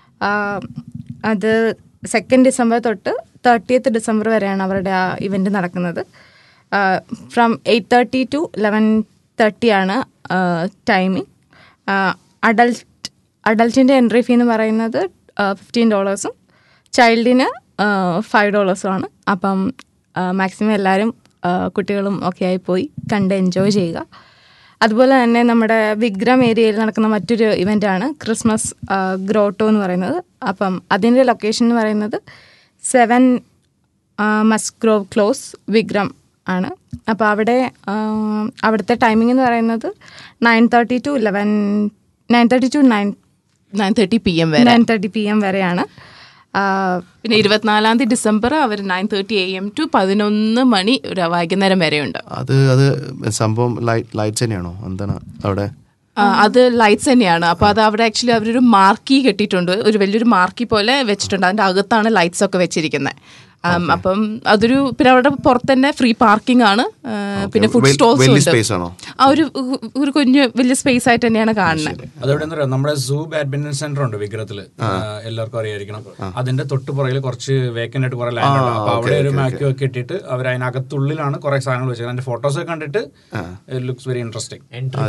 അത് സെക്കൻഡ് ഡിസംബർ തൊട്ട് തേർട്ടിയത്ത് ഡിസംബർ വരെയാണ് അവരുടെ ആ ഇവൻ്റ് നടക്കുന്നത് from eight thirty to eleven തേർട്ടിയാണ് ടൈമിങ് അഡൽട്ട് അഡൽട്ടിൻ്റെ എൻട്രി ഫീ എന്ന് പറയുന്നത് ഫിഫ്റ്റീൻ ഡോളേഴ്സും ചൈൽഡിന് ഫൈവ് ഡോളേഴ്സുമാണ് അപ്പം മാക്സിമം എല്ലാവരും ആ, കുട്ടികളും ഒക്കെ ആയി പോയി കണ്ട് എൻജോയ് ചെയ്യുക അതുപോലെ തന്നെ നമ്മുടെ വിഗ്രം ഏരിയയിൽ നടക്കുന്ന മറ്റൊരു ഇവൻ്റാണ് ക്രിസ്മസ് ആ, ഗ്രോട്ടോ എന്ന് പറയുന്നത് അപ്പം അതിൻ്റെ ലൊക്കേഷൻ എന്ന് പറയുന്നത് സെവൻ മസ്ഗ്രോവ് ക്ലോസ് വിഗ്രം ആണ് അപ്പോൾ അവിടെ ആ, അവിടുത്തെ ടൈമിംഗ് എന്ന് പറയുന്നത് nine thirty to eleven nine thirty to nine nine thirty P M വരെ നയൻ തേർട്ടി പി എം വരെയാണ് ആ, പിന്നെ ഇരുപത്തിനാലാം തീയതി ഡിസംബർ അവർ nine thirty A M to പതിനൊന്ന് മണി ഒരു വൈകുന്നേരം വരെയുണ്ട് അത് അത് സംഭവം ലൈറ്റ് ലൈറ്റ്സ് തന്നെയാണോ എന്താണ് അവിടെ ആ, അത് ലൈറ്റ്സ് തന്നെയാണ് അപ്പോൾ അത് അവിടെ ആക്ച്വലി അവരൊരു മാർക്കി കെട്ടിയിട്ടുണ്ട് ഒരു വലിയൊരു മാർക്കി പോലെ വെച്ചിട്ടുണ്ട് അതിൻ്റെ അകത്താണ് ലൈറ്റ്സ് ഒക്കെ വെച്ചിരിക്കുന്നത് അപ്പം അതൊരു പിന്നെ അവിടെ പുറത്ത് തന്നെ ഫ്രീ പാർക്കിംഗ് ആണ് ആ, പിന്നെ ഫുഡ് വലി- സ്റ്റോൾസ് വലിയ ഉണ്ട് space ആണോ? ആ ഒരു ഒരു കുഞ്ഞു വലിയ സ്പേസ് ആയിട്ട് തന്നെയാണ് കാണുന്നത് അതെവിടെ പറയാ നമ്മുടെ സൂ ബാഡ്മിന്റൺ സെന്റർ ഉണ്ട് വിഗ്രഹത്തില് എല്ലാവർക്കും അറിയായിരിക്കണം അതിന്റെ തൊട്ട് പുറകിൽ കുറച്ച് വേക്കൻ്റ് ആയിട്ട് കുറെ ലാൻഡ് ഉണ്ട് ആ, അപ്പൊ അവിടെ okay, ഒരു okay, മാക്യോ ഒക്കെ ഇട്ടിട്ട് അവർ അതിനകത്തുള്ളിലാണ് കുറെ സാധനങ്ങൾ വെച്ചത് അതിന്റെ ഫോട്ടോസ് ഒക്കെ കണ്ടിട്ട് looks very interesting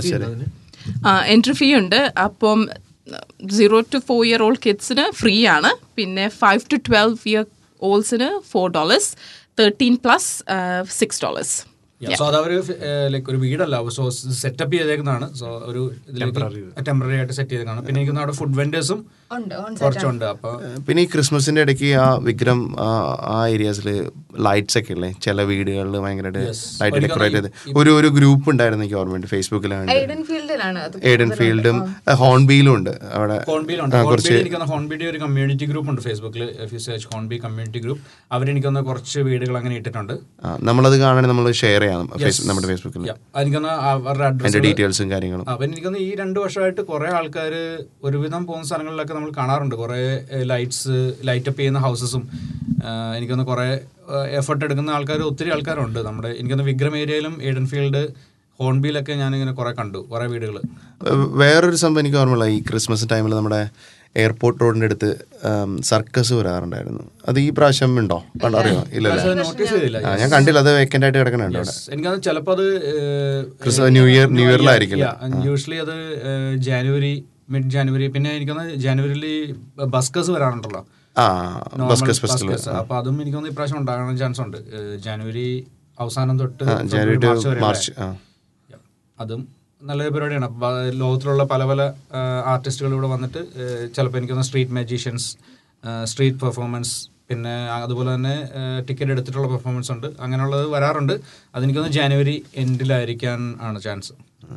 entry fee ഉണ്ട് അപ്പം zero to four year old കിഡ്സിന് ഫ്രീ ആണ് പിന്നെ ഫൈവ് ടു ട്വൽവ് ഇയർ ഓൾഡ്സിന് four dollars thirteen plus six dollars so അത് അവര് ലൈക്ക് ഒരു വീടല്ല സോ സെറ്റപ്പ് ചെയ്തേക്കുന്നതാണ് സോ ഒരു ടെമ്പററി ആയിട്ട് സെറ്റ് ചെയ്തേക്കാണ് പിന്നെ എനിക്ക് അവിടെ ഫുഡ് വെൻഡേഴ്സും ഉണ്ട്, on set കുറച്ചുണ്ട് അപ്പൊ പിന്നെ ഈ ക്രിസ്മസിന്റെ ഇടയ്ക്ക് ആ വിഗ്രം ആ- ആ ഏരിയാസിൽ ലൈറ്റ്സ് ഒക്കെ ഇല്ലേ ചില വീടുകളിൽ ഭയങ്കരമായിട്ട് ലൈറ്റ് എനിക്ക് ഡെക്കറേറ്റ് ചെയ്ത് ഒരു ഒരു ഗ്രൂപ്പ് ഉണ്ടായിരുന്നു എനിക്ക് ഓർമ്മയുണ്ട് ഫേസ്ബുക്കിലാണ് എയ്ഡൻ ഫീൽഡിലാണ് അത് ഏഡൻ ഫീൽഡും ഹോൺബിയിലും ഉണ്ട് അവിടെ ഹോൺബിയിലുണ്ട് ആ, ഹോൺബിയിൽ എനിക്കൊന്ന് ഹോൺബിയുടെ ഒരു കമ്മ്യൂണിറ്റി ഗ്രൂപ്പ് ഉണ്ട് ഫേസ്ബുക്കിൽ സെർച്ച് ഹോൺബി കമ്മ്യൂണിറ്റി ഗ്രൂപ്പ് അവരെനിക്കൊന്ന് കുറച്ച് വീടുകൾ അങ്ങനെ ഇട്ടിട്ടുണ്ട് ആ, നമ്മളത് കാണാൻ നമ്മൾ ഷെയർ ചെയ്യാം Yes. ഫേസ്- നമ്മുടെ ഫേസ്ബുക്കിൽ Yeah. എനിക്കൊന്ന് അവരുടെ അതിന്റെ അഡ്രസ് ഡീറ്റെയിൽസും കാര്യങ്ങളും അപ്പം എനിക്കൊന്ന് ഈ രണ്ട് വർഷമായിട്ട് കുറെ ആൾക്കാർ ഒരുവിധം പോകുന്ന സ്ഥലങ്ങളിലൊക്കെ നമ്മൾ കാണാറുണ്ട് കുറെ ലൈറ്റ്സ് ലൈറ്റപ്പ് ചെയ്യുന്ന ഹൗസസും എനിക്കൊന്ന് കുറെ എഫർട്ട് എടുക്കുന്ന ആൾക്കാർ ഒത്തിരി ആൾക്കാരുണ്ട് നമ്മുടെ എനിക്കൊന്ന് വിഗ്രം ഏരിയയിലും ഏഡൻ ഫീൽഡ് ഹോൺബിയിലൊക്കെ ഞാനിങ്ങനെ കുറേ കണ്ടു കുറേ വീടുകൾ ഏഹ് വേറൊരു സംഭവം എനിക്ക് ഓർമ്മയുള്ള ഈ ക്രിസ്മസ് ടൈമിൽ നമ്മുടെ എയർപോർട്ട് റോഡിന്റെ അടുത്ത് സർക്കസ് വരാറുണ്ടായിരുന്നു അത് ഈ പ്രാവശ്യം ഉണ്ടോ കണ്ടോ അറിയോ ഇല്ലല്ലേ നോട്ടീസ് ചെയ്തില്ല ആ, ഞാൻ കണ്ടില്ല അത് വേക്കൻ്റ് ആയിട്ട് കിടക്കണുണ്ട് അവിടെ എനിക്കത് ചിലപ്പോൾ അത് ക്രിസ്മസ് ന്യൂ ഇയർ ന്യൂ ഇയറിലായിരിക്കില്ല യൂഷ്വലി അത് ഏഹ്, ജാനുവരി മിഡ് ജാനുവരി പിന്നെ എനിക്കൊന്ന് ജാനുവരിയിൽ ബസ്കസ് വരാറുണ്ടല്ലോ ആ Normal ബസ്കസ് ഫെസ്റ്റിവൽ buskers. അപ്പൊ അതും എനിക്കൊന്ന് ഇപ്രാവശ്യം ഉണ്ടാകാൻ ചാൻസ് ഉണ്ട് ഏഹ്, ജാനുവരി അവസാനം തൊട്ട് ആ, ജാനുവരി ഫെബ്രുവരി, to വരെ മാർച്ച്, അല്ലേ? ആ. അതും നല്ലൊരു പരിപാടിയാണ് അപ്പൊ ആ ലോകത്തിലുള്ള പല പല ആർട്ടിസ്റ്റുകൾ ഇവിടെ വന്നിട്ട് ചിലപ്പോൾ എനിക്കൊന്ന് സ്ട്രീറ്റ് മാജീഷ്യൻസ് സ്ട്രീറ്റ് പെർഫോമൻസ് പിന്നെ അതുപോലെ തന്നെ ടിക്കറ്റ് എടുത്തിട്ടുള്ള പെർഫോമൻസ് ഉണ്ട് അങ്ങനെയുള്ളത് വരാറുണ്ട് അതെനിക്കൊന്ന് ജാനുവരി എൻഡിലായിരിക്കാൻ ആണ് ചാൻസ്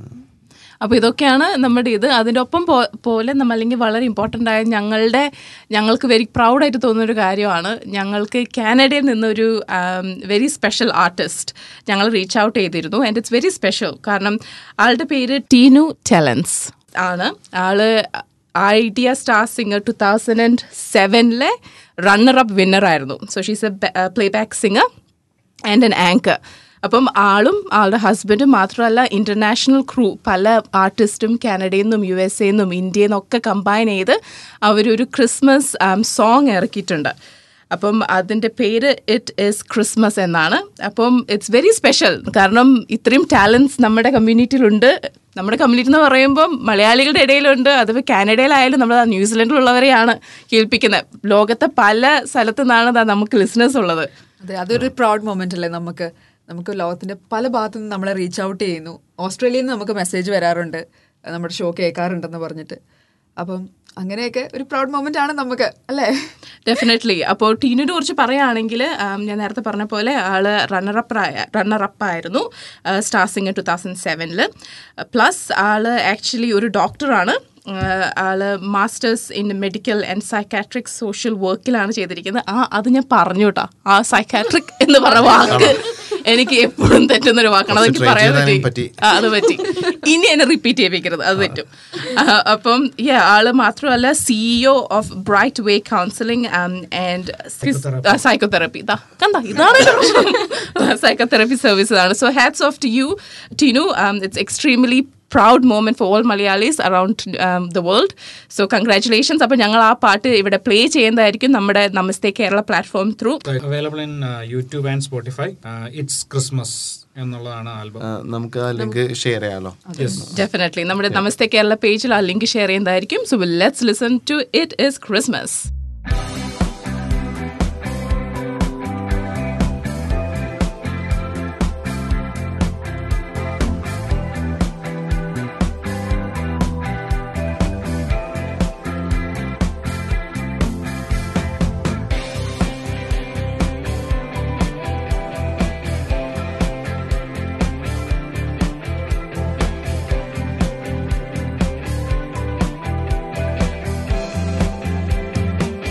അപ്പോൾ ഇതൊക്കെയാണ് നമ്മുടെ ഇത് അതിൻ്റെ ഒപ്പം പോ- പോലെ നമ്മ അല്ലെങ്കിൽ വളരെ ഇമ്പോർട്ടൻ്റ് ആയ ഞങ്ങളുടെ ഞങ്ങൾക്ക് വെരി പ്രൗഡായിട്ട് തോന്നുന്ന ഒരു കാര്യമാണ് ഞങ്ങൾക്ക് കാനഡയിൽ നിന്നൊരു വെരി സ്പെഷ്യൽ ആർട്ടിസ്റ്റ് ഞങ്ങൾ റീച്ച് ഔട്ട് ചെയ്തിരുന്നു ആൻഡ് ഇറ്റ്സ് വെരി സ്പെഷ്യൽ കാരണം ആളുടെ പേര് ടീനു ടെലൻസ് ആണ് ആള് Idea Star Singer two thousand and സെവനിലെ റണ്ണർ അപ്പ് വിന്നർ ആയിരുന്നു so she's a playback singer and an anchor അപ്പം ആളും ആളുടെ ഹസ്ബൻഡും മാത്രമല്ല ഇൻ്റർനാഷണൽ ക്രൂ പല ആർട്ടിസ്റ്റും കാനഡയിൽ നിന്നും യു എസ് എ നിന്നും ഇന്ത്യയിൽ നിന്നൊക്കെ കമ്പൈൻ ചെയ്ത് അവരൊരു ക്രിസ്മസ് സോങ് ഇറക്കിയിട്ടുണ്ട് അപ്പം അതിൻ്റെ പേര് ഇറ്റ് ഈസ് ക്രിസ്മസ് എന്നാണ് അപ്പം ഇറ്റ്സ് വെരി സ്പെഷ്യൽ കാരണം ഇത്രയും ടാലൻസ് നമ്മുടെ കമ്മ്യൂണിറ്റിയിലുണ്ട് നമ്മുടെ കമ്മ്യൂണിറ്റി എന്ന് പറയുമ്പം മലയാളികളുടെ ഇടയിലുണ്ട് അതിപ്പോൾ കാനഡയിലായാലും നമ്മൾ ന്യൂസിലൻഡിലുള്ളവരെയാണ് കേൾപ്പിക്കുന്നത് ലോകത്തെ പല സ്ഥലത്തു നിന്നാണ് ദാ നമുക്ക് ലിസണേഴ്സ് ഉള്ളത് അതെ അതൊരു പ്രൗഡ് മൊമെന്റ് അല്ലേ നമുക്ക് നമുക്ക് ലോകത്തിന്റെ പല ഭാഗത്തു നിന്ന് നമ്മളെ റീച്ച് ഔട്ട് ചെയ്യുന്നു ഓസ്ട്രേലിയയിൽ നിന്ന് നമുക്ക് മെസ്സേജ് വരാറുണ്ട് നമ്മുടെ ഷോ കേൾക്കാറുണ്ടെന്ന് പറഞ്ഞിട്ട് അപ്പം അങ്ങനെയൊക്കെ ഒരു പ്രൗഡ് മൊമെന്റ് ആണ് നമുക്ക് അല്ലേ ഡെഫിനറ്റ്ലി അപ്പോൾ ടീനിനെ കുറിച്ച് പറയുകയാണെങ്കിൽ ഞാൻ നേരത്തെ പറഞ്ഞ പോലെ ആള് റണ്ണറപ്പ് റണ്ണറപ്പ് ആയിരുന്നു സ്റ്റാർ സിംഗർ ടു തൗസൻഡ് സെവനിൽ പ്ലസ് ആള് ആക്ച്വലി ഒരു ഡോക്ടറാണ് ആഹ് ആള് masters in medical and psychiatric social വർക്കിലാണ് ചെയ്തിരിക്കുന്നത് ആ അത് ഞാൻ പറഞ്ഞു കേട്ടോ ആ സൈക്കാട്രിക് എന്ന് പറഞ്ഞ വാക്ക് എനിക്ക് എപ്പോഴും തെറ്റുന്നൊരു വാക്കാണ് അതെനിക്ക് Concentrate പറയാൻ ചെയ്താലും പറ്റി പറ്റി. ആ, അത് പറ്റി ഇനി എന്നെ റിപ്പീറ്റ് ചെയ്യിപ്പിക്കരുത് അത് തെറ്റും ആ, അപ്പം yeah, ആള് മാത്രമല്ല CEO of Bright Way counselling and psychotherapy ഇതാ കണ്ട ഇതാണ് സൈക്കോതെറപ്പി സർവീസസ് ആണ് so hats off to you Tinu it's extremely proud moment for all Malayalis around the world so congratulations അപ്പം ഞങ്ങൾ ആ പാട്ട് ഇവിടെ പ്ലേ ചെയ്യുന്നതായിരിക്കും നമ്മുടെ Namaste Kerala platform through available in YouTube and Spotify it's Christmas എന്നുള്ളതാണ് ആൽബം ആ, നമുക്ക് ആ ലിങ്ക് ഷെയർ ചെയ്യാമല്ലോ ഡെഫിനറ്റ്ലി നമ്മുടെ നമസ്തേ കേരള പേജിൽ ആ ലിങ്ക് ഷെയർ ചെയ്യുന്നതായിരിക്കും so let's listen to it is Christmas ും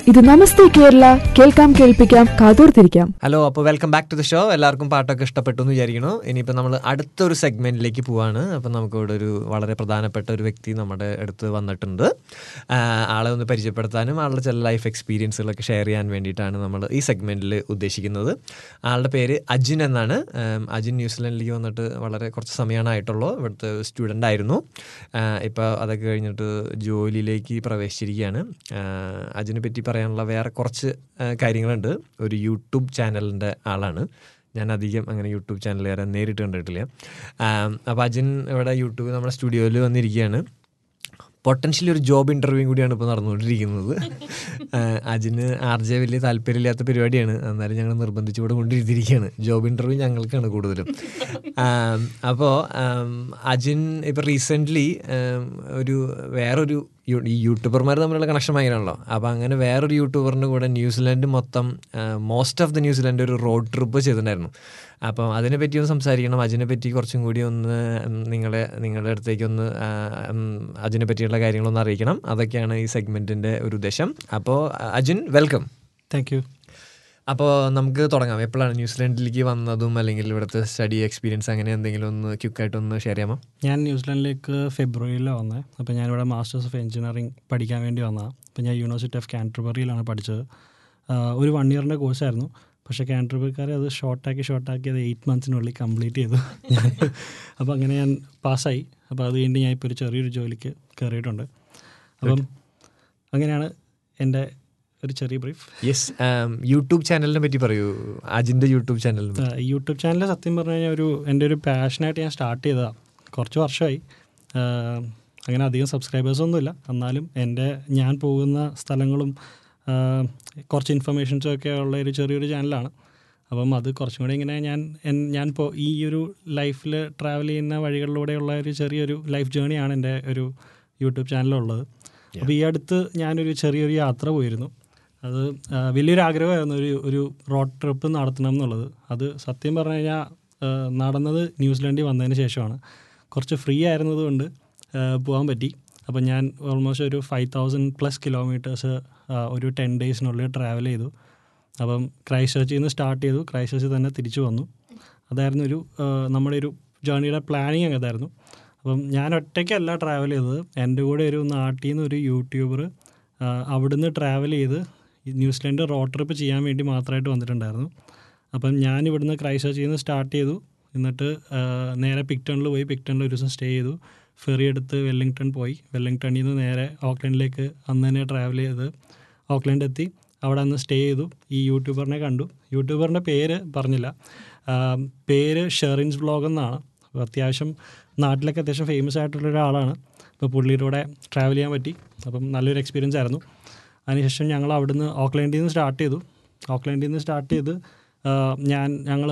ഇത് നമസ്തേ കേരള കേൾക്കാം കേൾപ്പിക്കാം കാതോർത്തിരിക്കാം ഹലോ അപ്പോൾ welcome back to the show എല്ലാവർക്കും പാട്ടൊക്കെ ഇഷ്ടപ്പെട്ടു എന്ന് വിചാരിക്കുന്നു ഇനിയിപ്പോൾ നമ്മൾ അടുത്തൊരു സെഗ്മെന്റിലേക്ക് പോവാണ് അപ്പം നമുക്ക് ഇവിടെ ഒരു വളരെ പ്രധാനപ്പെട്ട ഒരു വ്യക്തി നമ്മുടെ അടുത്ത് വന്നിട്ടുണ്ട് ആ, ആളെ ഒന്ന് പരിചയപ്പെടുത്താനും ആളുടെ ചില ലൈഫ് എക്സ്പീരിയൻസുകളൊക്കെ ഷെയർ ചെയ്യാൻ വേണ്ടിയിട്ടാണ് നമ്മൾ ഈ സെഗ്മെന്റിൽ ഉദ്ദേശിക്കുന്നത് ആളുടെ പേര് അജിൻ എന്നാണ് ആം, അജിൻ ന്യൂസിലൻഡിലേക്ക് വന്നിട്ട് വളരെ കുറച്ച് സമയമാണ് ആയിട്ടുള്ളൂ ഇവിടുത്തെ സ്റ്റുഡൻ്റ് ആയിരുന്നു ഇപ്പോൾ അതൊക്കെ കഴിഞ്ഞിട്ട് ജോലിയിലേക്ക് പ്രവേശിച്ചിരിക്കുകയാണ് ആ, അജിനെ പറ്റി പറയാനുള്ള വേറെ കുറച്ച് ആ, കാര്യങ്ങളുണ്ട് ഒരു യൂട്യൂബ് ചാനലിൻ്റെ ആളാണ് ഞാൻ അധികം അങ്ങനെ യൂട്യൂബ് ചാനൽ വരെ നേരിട്ട് കണ്ടിട്ടില്ല അപ്പോൾ അജിൻ ഇവിടെ യൂട്യൂബ് നമ്മുടെ സ്റ്റുഡിയോയിൽ വന്നിരിക്കുകയാണ് പൊട്ടൻഷ്യലി ഒരു ജോബ് ഇൻ്റർവ്യൂ കൂടിയാണ് ഇപ്പോൾ നടന്നുകൊണ്ടിരിക്കുന്നത് ആ, അജിന് ആർ ജെ വലിയ താല്പര്യമില്ലാത്ത പരിപാടിയാണ് എന്നാലും ഞങ്ങൾ നിർബന്ധിച്ച് ഇവിടെ കൊണ്ടിരുത്തിയിരിക്കുകയാണ് ജോബ് ഇൻ്റർവ്യൂ ഞങ്ങൾക്കാണ് കൂടുതലും അപ്പോൾ അജിൻ ഇപ്പോൾ റീസെൻ്റ്ലി ഒരു വേറൊരു യു- ഈ യൂട്യൂബർമാർ തമ്മിലുള്ള കണക്ഷൻ ഭയങ്കരമാണല്ലോ അപ്പോൾ അങ്ങനെ വേറൊരു യൂട്യൂബറിൻ്റെ കൂടെ ന്യൂസിലാൻഡ് മൊത്തം മോസ്റ്റ് ഓഫ് ദ ന്യൂസിലാൻഡ് ഒരു റോഡ് ട്രിപ്പ് ചെയ്തിട്ടുണ്ടായിരുന്നു അപ്പം അതിനെ പറ്റി ഒന്ന് സംസാരിക്കണം അതിനെ പറ്റി കുറച്ചും കൂടി ഒന്ന് ഉം, നിങ്ങളെ നിങ്ങളുടെ അടുത്തേക്ക് ഒന്ന് ആ, ഉം, അതിനെ പറ്റിയുള്ള കാര്യങ്ങളൊന്ന് അറിയിക്കണം അതൊക്കെയാണ് ഈ സെഗ്മെൻറ്റിൻ്റെ ഒരു ഉദ്ദേശം അപ്പോൾ അജിൻ വെൽക്കം താങ്ക് യു അപ്പോൾ നമുക്ക് തുടങ്ങാം എപ്പോഴാണ് ന്യൂസിലാൻഡിലേക്ക് വന്നതും അല്ലെങ്കിൽ ഇവിടുത്തെ സ്റ്റഡി എക്സ്പീരിയൻസ് അങ്ങനെ എന്തെങ്കിലും ഒന്ന് ക്യുക്കായിട്ടൊന്ന് ഷെയർ ചെയ്യാമോ ഞാൻ ന്യൂസിലാൻഡിലേക്ക് ഫെബ്രുവരിയിലാണ് വന്നത് അപ്പോൾ ഞാനിവിടെ മാസ്റ്റേഴ്സ് ഓഫ് എഞ്ചിനീയറിംഗ് പഠിക്കാൻ വേണ്ടി വന്നതാണ് അപ്പോൾ ഞാൻ യൂണിവേഴ്സിറ്റി ഓഫ് കാൻട്രബറിയിലാണ് പഠിച്ചത് ആ, ഒരു വൺ ഇയറിൻ്റെ കോഴ്സായിരുന്നു പക്ഷേ കാൻട്രബറിക്കാർ അത് ഷോർട്ടാക്കി ഷോർട്ടാക്കി അത് എയ്റ്റ് മന്ത്സിനുള്ളിൽ കംപ്ലീറ്റ് ചെയ്തു ഞാൻ അപ്പോൾ അങ്ങനെ ഞാൻ പാസ്സായി അപ്പോൾ അത് കഴിഞ്ഞ് ഞാൻ ഇപ്പോൾ ഒരു ചെറിയൊരു ജോലിക്ക് കയറിയിട്ടുണ്ട് അപ്പം അങ്ങനെയാണ് എൻ്റെ ഒരു ചെറിയ ബ്രീഫ് യെസ് യൂട്യൂബ് ചാനലിനെ പറ്റി പറയൂ അജിൻ്റെ യൂട്യൂബ് ചാനലിനെ ആ, ഈ യൂട്യൂബ് ചാനൽ സത്യം പറഞ്ഞു കഴിഞ്ഞാൽ ഒരു എൻ്റെ ഒരു പാഷനായിട്ട് ഞാൻ സ്റ്റാർട്ട് ചെയ്തതാണ് കുറച്ച് വർഷമായി ആ, അങ്ങനെ അധികം സബ്സ്ക്രൈബേഴ്സൊന്നുമില്ല എന്നാലും എൻ്റെ ഞാൻ പോകുന്ന സ്ഥലങ്ങളും ആ, കുറച്ച് ഇൻഫർമേഷൻസും ഒക്കെ ഉള്ള ഒരു ചെറിയൊരു ചാനലാണ് അപ്പം അത് കുറച്ചും കൂടി ഇങ്ങനെ ഞാൻ എൻ- ഞാൻ ഇപ്പോൾ ഈ ഒരു ലൈഫിൽ ട്രാവൽ ചെയ്യുന്ന വഴികളിലൂടെയുള്ള ഒരു ചെറിയൊരു ലൈഫ് ജേണിയാണ് എൻ്റെ ഒരു യൂട്യൂബ് ചാനലുള്ളത് അപ്പോൾ ഈ അടുത്ത് ഞാനൊരു ചെറിയൊരു യാത്ര പോയിരുന്നു അത് ആ, വലിയൊരു ആഗ്രഹമായിരുന്നു ഒരു ഒരു റോഡ് ട്രിപ്പ് നടത്തണം എന്നുള്ളത് അത് സത്യം പറഞ്ഞു കഴിഞ്ഞാൽ ആ, നടന്നത് ന്യൂസിലാൻഡിൽ വന്നതിന് ശേഷമാണ് കുറച്ച് ഫ്രീ ആയിരുന്നതുകൊണ്ട് ആ, പോകാൻ പറ്റി അപ്പോൾ ഞാൻ ഓൾമോസ്റ്റ് ഒരു ഫൈവ് തൗസൻഡ് പ്ലസ് കിലോമീറ്റേഴ്സ് ഒരു ടെൻ ഡേയ്സിനുള്ളിൽ ട്രാവൽ ചെയ്തു അപ്പം ക്രൈസ്റ്റ് ചർച്ചിൽ നിന്ന് സ്റ്റാർട്ട് ചെയ്തു ക്രൈസ്റ്റ് ചർച്ചിൽ തന്നെ തിരിച്ചു വന്നു അതായിരുന്നു ഒരു ആ, നമ്മുടെ ഒരു ജേണിയുടെ പ്ലാനിങ് അങ്ങതായിരുന്നു അപ്പം ഞാൻ ഒറ്റയ്ക്കല്ല ട്രാവൽ ചെയ്തത് എൻ്റെ കൂടെ ഒരു നാട്ടിൽ നിന്ന് ഒരു യൂട്യൂബർ അവിടുന്ന് ട്രാവൽ ചെയ്ത് ഈ ന്യൂസിലാൻഡ് റോഡ് ട്രിപ്പ് ചെയ്യാൻ വേണ്ടി മാത്രമായിട്ട് വന്നിട്ടുണ്ടായിരുന്നു അപ്പം ഞാൻ ഇവിടുന്ന് ക്രൈസ്റ്റ് ചർച്ചിൽ നിന്ന് സ്റ്റാർട്ട് ചെയ്തു എന്നിട്ട് ആ, നേരെ പിക്ടണിൽ പോയി പിക്ടണിൽ ഒരു ദിവസം സ്റ്റേ ചെയ്തു ഫെറി എടുത്ത് വെല്ലിംഗ്ടൺ പോയി വെല്ലിംഗ്ടണിൽ നിന്ന് നേരെ ഓക്ലൻഡിലേക്ക് അന്ന് തന്നെ ട്രാവൽ ചെയ്ത് ഓക്ലൻഡ് എത്തി അവിടെ അന്ന് സ്റ്റേ ചെയ്തു ഈ യൂട്യൂബറിനെ കണ്ടു യൂട്യൂബറിൻ്റെ പേര് പറഞ്ഞില്ല ആ, പേര് ഷെറിൻസ് വ്ളോഗ് എന്നാണ് അപ്പോൾ അത്യാവശ്യം നാട്ടിലൊക്കെ അത്യാവശ്യം ഫേമസ് ആയിട്ടുള്ള ഒരാളാണ് അപ്പോൾ പുള്ളിയുടെ കൂടെ ട്രാവൽ ചെയ്യാൻ പറ്റി അപ്പം നല്ലൊരു എക്സ്പീരിയൻസ് ആയിരുന്നു അതിനുശേഷം ഞങ്ങൾ അവിടുന്ന് ഓക്ലൻഡിൽ നിന്ന് സ്റ്റാർട്ട് ചെയ്തു ഓക്ലൻഡിൽ നിന്ന് സ്റ്റാർട്ട് ചെയ്ത് ആ, ഞാൻ ഞങ്ങൾ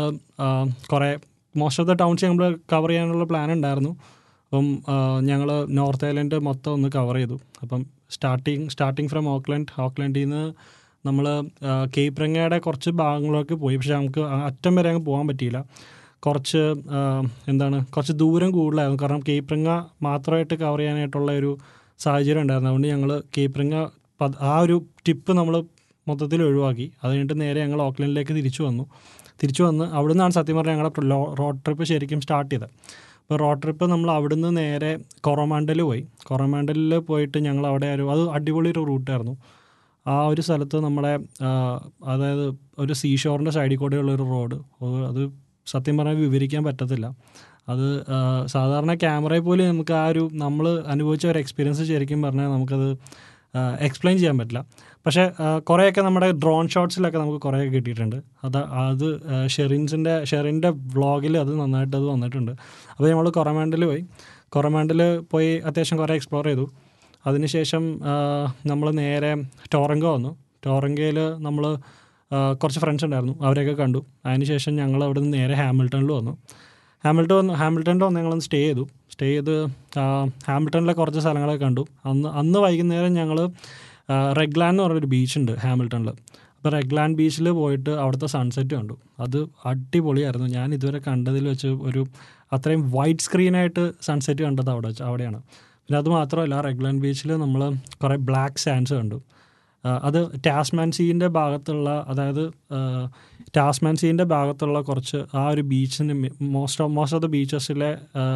കുറേ മോസ്റ്റ് ഓഫ് ദ ടൗൺസ് നമ്മൾ കവർ ചെയ്യാനുള്ള പ്ലാൻ ഉണ്ടായിരുന്നു അപ്പം ഞങ്ങൾ നോർത്ത് ഐലൻഡ് മൊത്തം ഒന്ന് കവർ ചെയ്തു അപ്പം സ്റ്റാർട്ടിങ് സ്റ്റാർട്ടിങ് ഫ്രം ഓക്ലൻഡ് ഓക്ലൻഡിൽ നിന്ന് നമ്മൾ കേപ്രങ്ങയുടെ കുറച്ച് ഭാഗങ്ങളിലേക്ക് പോയി പക്ഷേ നമുക്ക് അ- അറ്റം വരെ അങ്ങ് പോകാൻ പറ്റിയില്ല കുറച്ച് ആ, എന്താണ് കുറച്ച് ദൂരം കൂടുതലായിരുന്നു കാരണം കേപ്രങ്ങ മാത്രമായിട്ട് കവർ ചെയ്യാനായിട്ടുള്ള ഒരു സാഹചര്യം ഉണ്ടായിരുന്നു അതുകൊണ്ട് ഞങ്ങൾ കേപ്രങ്ങ പത്- ആ ഒരു ടിപ്പ് നമ്മൾ മൊത്തത്തിൽ ഒഴിവാക്കി അത് കഴിഞ്ഞിട്ട് നേരെ ഞങ്ങൾ ഓക്ലൻഡിലേക്ക് തിരിച്ചു വന്നു തിരിച്ചു വന്ന് അവിടെ നിന്നാണ് സത്യം പറഞ്ഞാൽ ഞങ്ങളുടെ റോഡ് ട്രിപ്പ് ശരിക്കും സ്റ്റാർട്ട് ചെയ്തത് അപ്പോൾ റോഡ് ട്രിപ്പ് നമ്മൾ അവിടുന്ന് നേരെ കൊറമാണ്ടൽ പോയി കൊറമാണ്ടലിൽ പോയിട്ട് ഞങ്ങൾ അവിടെ ഒരു അത് അടിപൊളി ഒരു റൂട്ടായിരുന്നു ആ ഒരു സ്ഥലത്ത് നമ്മുടെ ആ, അതായത് ഒരു സീഷോറിൻ്റെ സൈഡിൽ കൂടെയുള്ള ഒരു റോഡ് അത് സത്യം പറഞ്ഞാൽ വിവരിക്കാൻ പറ്റത്തില്ല അത് ആ, സാധാരണ ക്യാമറയിൽ പോലും നമുക്ക് ആ ഒരു നമ്മൾ അനുഭവിച്ച ഒരു എക്സ്പീരിയൻസ് ശരിക്കും പറഞ്ഞാൽ നമുക്കത് എക്സ്പ്ലെയിൻ ചെയ്യാൻ പറ്റില്ല പക്ഷേ ആ, കുറേയൊക്കെ നമ്മുടെ ഡ്രോൺ ഷോട്ട്സിലൊക്കെ നമുക്ക് കുറേയൊക്കെ കിട്ടിയിട്ടുണ്ട് അത് അത് ആ, ഷെറിൻസിൻ്റെ ഷെറിൻ്റെ വ്ളോഗിൽ അത് നന്നായിട്ട് അത് വന്നിട്ടുണ്ട് അപ്പോൾ നമ്മൾ കൊറമാൻഡിൽ പോയി കൊറമാൻഡിൽ പോയി അത്യാവശ്യം കുറേ എക്സ്പ്ലോർ ചെയ്തു അതിനുശേഷം നമ്മൾ നേരെ ടോറങ്കോ വന്നു ടോറങ്കയിൽ നമ്മൾ കുറച്ച് ഫ്രണ്ട്സ് ഉണ്ടായിരുന്നു അവരെയൊക്കെ കണ്ടു അതിനുശേഷം ഞങ്ങൾ അവിടെ നിന്ന് നേരെ ഹാമിൽട്ടണിൽ വന്നു ഹാമിൽട്ടൺ വന്ന് ഹാമിൽട്ടണിൽ വന്ന് ഞങ്ങളൊന്ന് സ്റ്റേ ചെയ്തു സ്റ്റേ ചെയ്ത് ആ, ഹാമിൽട്ടണിലെ കുറച്ച് സ്ഥലങ്ങളൊക്കെ കണ്ടു അന്ന് അന്ന് വൈകുന്നേരം ഞങ്ങൾ റെഗ്ലാൻ എന്ന് പറഞ്ഞൊരു ബീച്ചുണ്ട് ഹാമിൽട്ടണിൽ അപ്പോൾ റെഗ്ലാൻ ബീച്ചിൽ പോയിട്ട് അവിടുത്തെ സൺസെറ്റ് കണ്ടു അത് അടിപൊളിയായിരുന്നു ഞാൻ ഇതുവരെ കണ്ടതിൽ വെച്ച് ഒരു അത്രയും വൈറ്റ് സ്ക്രീനായിട്ട് സൺസെറ്റ് കണ്ടത് അവിടെ വെച്ച് അവിടെയാണ് പിന്നെ അത് മാത്രമല്ല റെഗ്ലാൻ ബീച്ചിൽ നമ്മൾ കുറേ ബ്ലാക്ക് സാൻഡ്സ് കണ്ടു ആ, അത് ടാസ്മാൻസീൻ്റെ ഭാഗത്തുള്ള അതായത് ടാസ്മാൻസീൻ്റെ ഭാഗത്തുള്ള കുറച്ച് ആ ഒരു ബീച്ചിന് most of most of the ബീച്ചസിലെ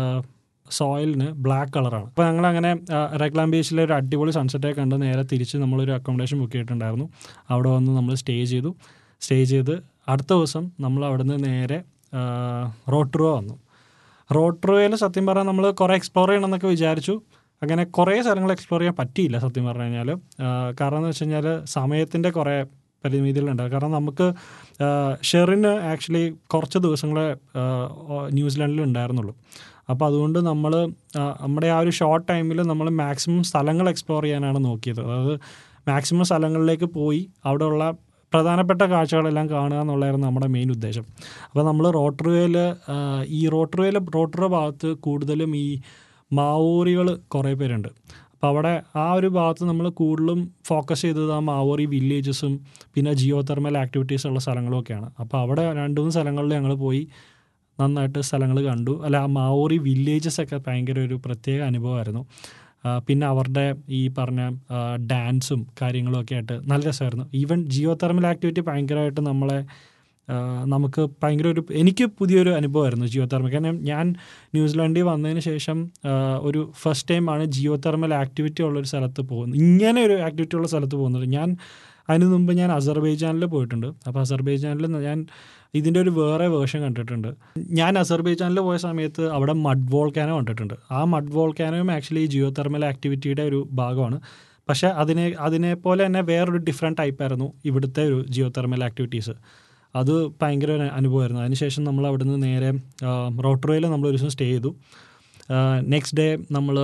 സോയിലിന് ബ്ലാക്ക് കളറാണ് അപ്പോൾ ഞങ്ങൾ അങ്ങനെ റെഗ്ലാം ബീച്ചിലെ ഒരു അടിപൊളി സൺസെറ്റൊക്കെ കണ്ട് നേരെ തിരിച്ച് നമ്മളൊരു അക്കോമഡേഷൻ ബുക്ക് ചെയ്തിട്ടുണ്ടായിരുന്നു അവിടെ വന്ന് നമ്മൾ സ്റ്റേ ചെയ്തു സ്റ്റേ ചെയ്ത് അടുത്ത ദിവസം നമ്മൾ അവിടുന്ന് നേരെ റോട്ട്രുവ വന്നു റോട്ട്രുവയിൽ സത്യം പറഞ്ഞാൽ നമ്മൾ കുറേ എക്സ്പ്ലോർ ചെയ്യണമെന്നൊക്കെ വിചാരിച്ചു അങ്ങനെ കുറേ സ്ഥലങ്ങൾ എക്സ്പ്ലോർ ചെയ്യാൻ പറ്റിയില്ല സത്യം പറഞ്ഞു കഴിഞ്ഞാൽ കാരണം എന്ന് വെച്ച് കഴിഞ്ഞാൽ സമയത്തിൻ്റെ കുറേ പരിമിതികളുണ്ട് കാരണം നമുക്ക് ആ, ഷെറിന് ആക്ച്വലി കുറച്ച് ദിവസങ്ങളെ ആ, ഓ- ന്യൂസിലാൻഡിൽ ഉണ്ടായിരുന്നുള്ളൂ അപ്പോൾ അതുകൊണ്ട് നമ്മൾ നമ്മുടെ ആ ഒരു ഷോർട്ട് ടൈമിൽ നമ്മൾ മാക്സിമം സ്ഥലങ്ങൾ എക്സ്പ്ലോർ ചെയ്യാനാണ് നോക്കിയത് അതായത് മാക്സിമം സ്ഥലങ്ങളിലേക്ക് പോയി അവിടെയുള്ള പ്രധാനപ്പെട്ട കാഴ്ചകളെല്ലാം കാണുക എന്നുള്ളതായിരുന്നു നമ്മുടെ മെയിൻ ഉദ്ദേശം അപ്പോൾ നമ്മൾ റോട്ടറുവേയിൽ ഈ റോട്ടറുവേയിൽ റോട്ടറ ഭാഗത്ത് കൂടുതലും ഈ മാവോറികൾ കുറേ പേരുണ്ട് അപ്പോൾ അവിടെ ആ ഒരു ഭാഗത്ത് നമ്മൾ കൂടുതലും ഫോക്കസ് ചെയ്തത് ആ മാവോറി വില്ലേജസും പിന്നെ ജിയോ തെർമൽ ആക്ടിവിറ്റീസ് ഉള്ള സ്ഥലങ്ങളുമൊക്കെയാണ് അപ്പോൾ അവിടെ രണ്ട് മൂന്ന് സ്ഥലങ്ങളിൽ ഞങ്ങൾ പോയി നന്നായിട്ട് സ്ഥലങ്ങൾ കണ്ടു അല്ല ആ മാവോറി വില്ലേജസ് ഒക്കെ ഭയങ്കര ഒരു പ്രത്യേക അനുഭവമായിരുന്നു ആ, പിന്നെ അവരുടെ ഈ പറഞ്ഞ ആ, ഡാൻസും കാര്യങ്ങളും ഒക്കെ ആയിട്ട് നല്ല രസമായിരുന്നു ഈവൻ ജിയോ തെർമൽ ആക്ടിവിറ്റി ഭയങ്കരമായിട്ട് നമ്മളെ ആ, നമുക്ക് ഭയങ്കര ഒരു എനിക്ക് പുതിയൊരു അനുഭവമായിരുന്നു ജിയോ തെർമൽ കാരണം ഞാൻ ന്യൂസിലാൻഡിൽ വന്നതിന് ശേഷം ആ, ഒരു ഫസ്റ്റ് ടൈമാണ് ജിയോ തെർമൽ ആക്ടിവിറ്റി ഉള്ളൊരു സ്ഥലത്ത് പോകുന്നത് ഇങ്ങനെ ഒരു ആക്ടിവിറ്റി ഉള്ള സ്ഥലത്ത് പോകുന്നത് ഞാൻ അതിന് മുമ്പ് ഞാൻ അസർബൈജാനിൽ പോയിട്ടുണ്ട് അപ്പോൾ അസർബൈജാനിൽ ഞാൻ ഇതിൻ്റെ ഒരു വേറെ വേർഷൻ കണ്ടിട്ടുണ്ട് ഞാൻ അസർബൈജാനിൽ പോയ സമയത്ത് അവിടെ മഡ് വോൾക്കാനോ കണ്ടിട്ടുണ്ട് ആ മഡ് വോൾക്കാനോയും ആക്ച്വലി ജിയോ തെർമൽ ആക്ടിവിറ്റിയുടെ ഒരു ഭാഗമാണ് പക്ഷേ അതിനെ അതിനെ പോലെ തന്നെ വേറൊരു ഡിഫറെൻറ്റ് ടൈപ്പായിരുന്നു ഇവിടുത്തെ ഒരു ജിയോ തെർമൽ ആക്ടിവിറ്റീസ് അത് ഭയങ്കര ഒരു അനുഭവമായിരുന്നു അതിനുശേഷം നമ്മൾ അവിടുന്ന് നേരെ റോട്ടറോയിൽ നമ്മൾ ഒരു ദിവസം സ്റ്റേ ചെയ്തു നെക്സ്റ്റ് ഡേ നമ്മൾ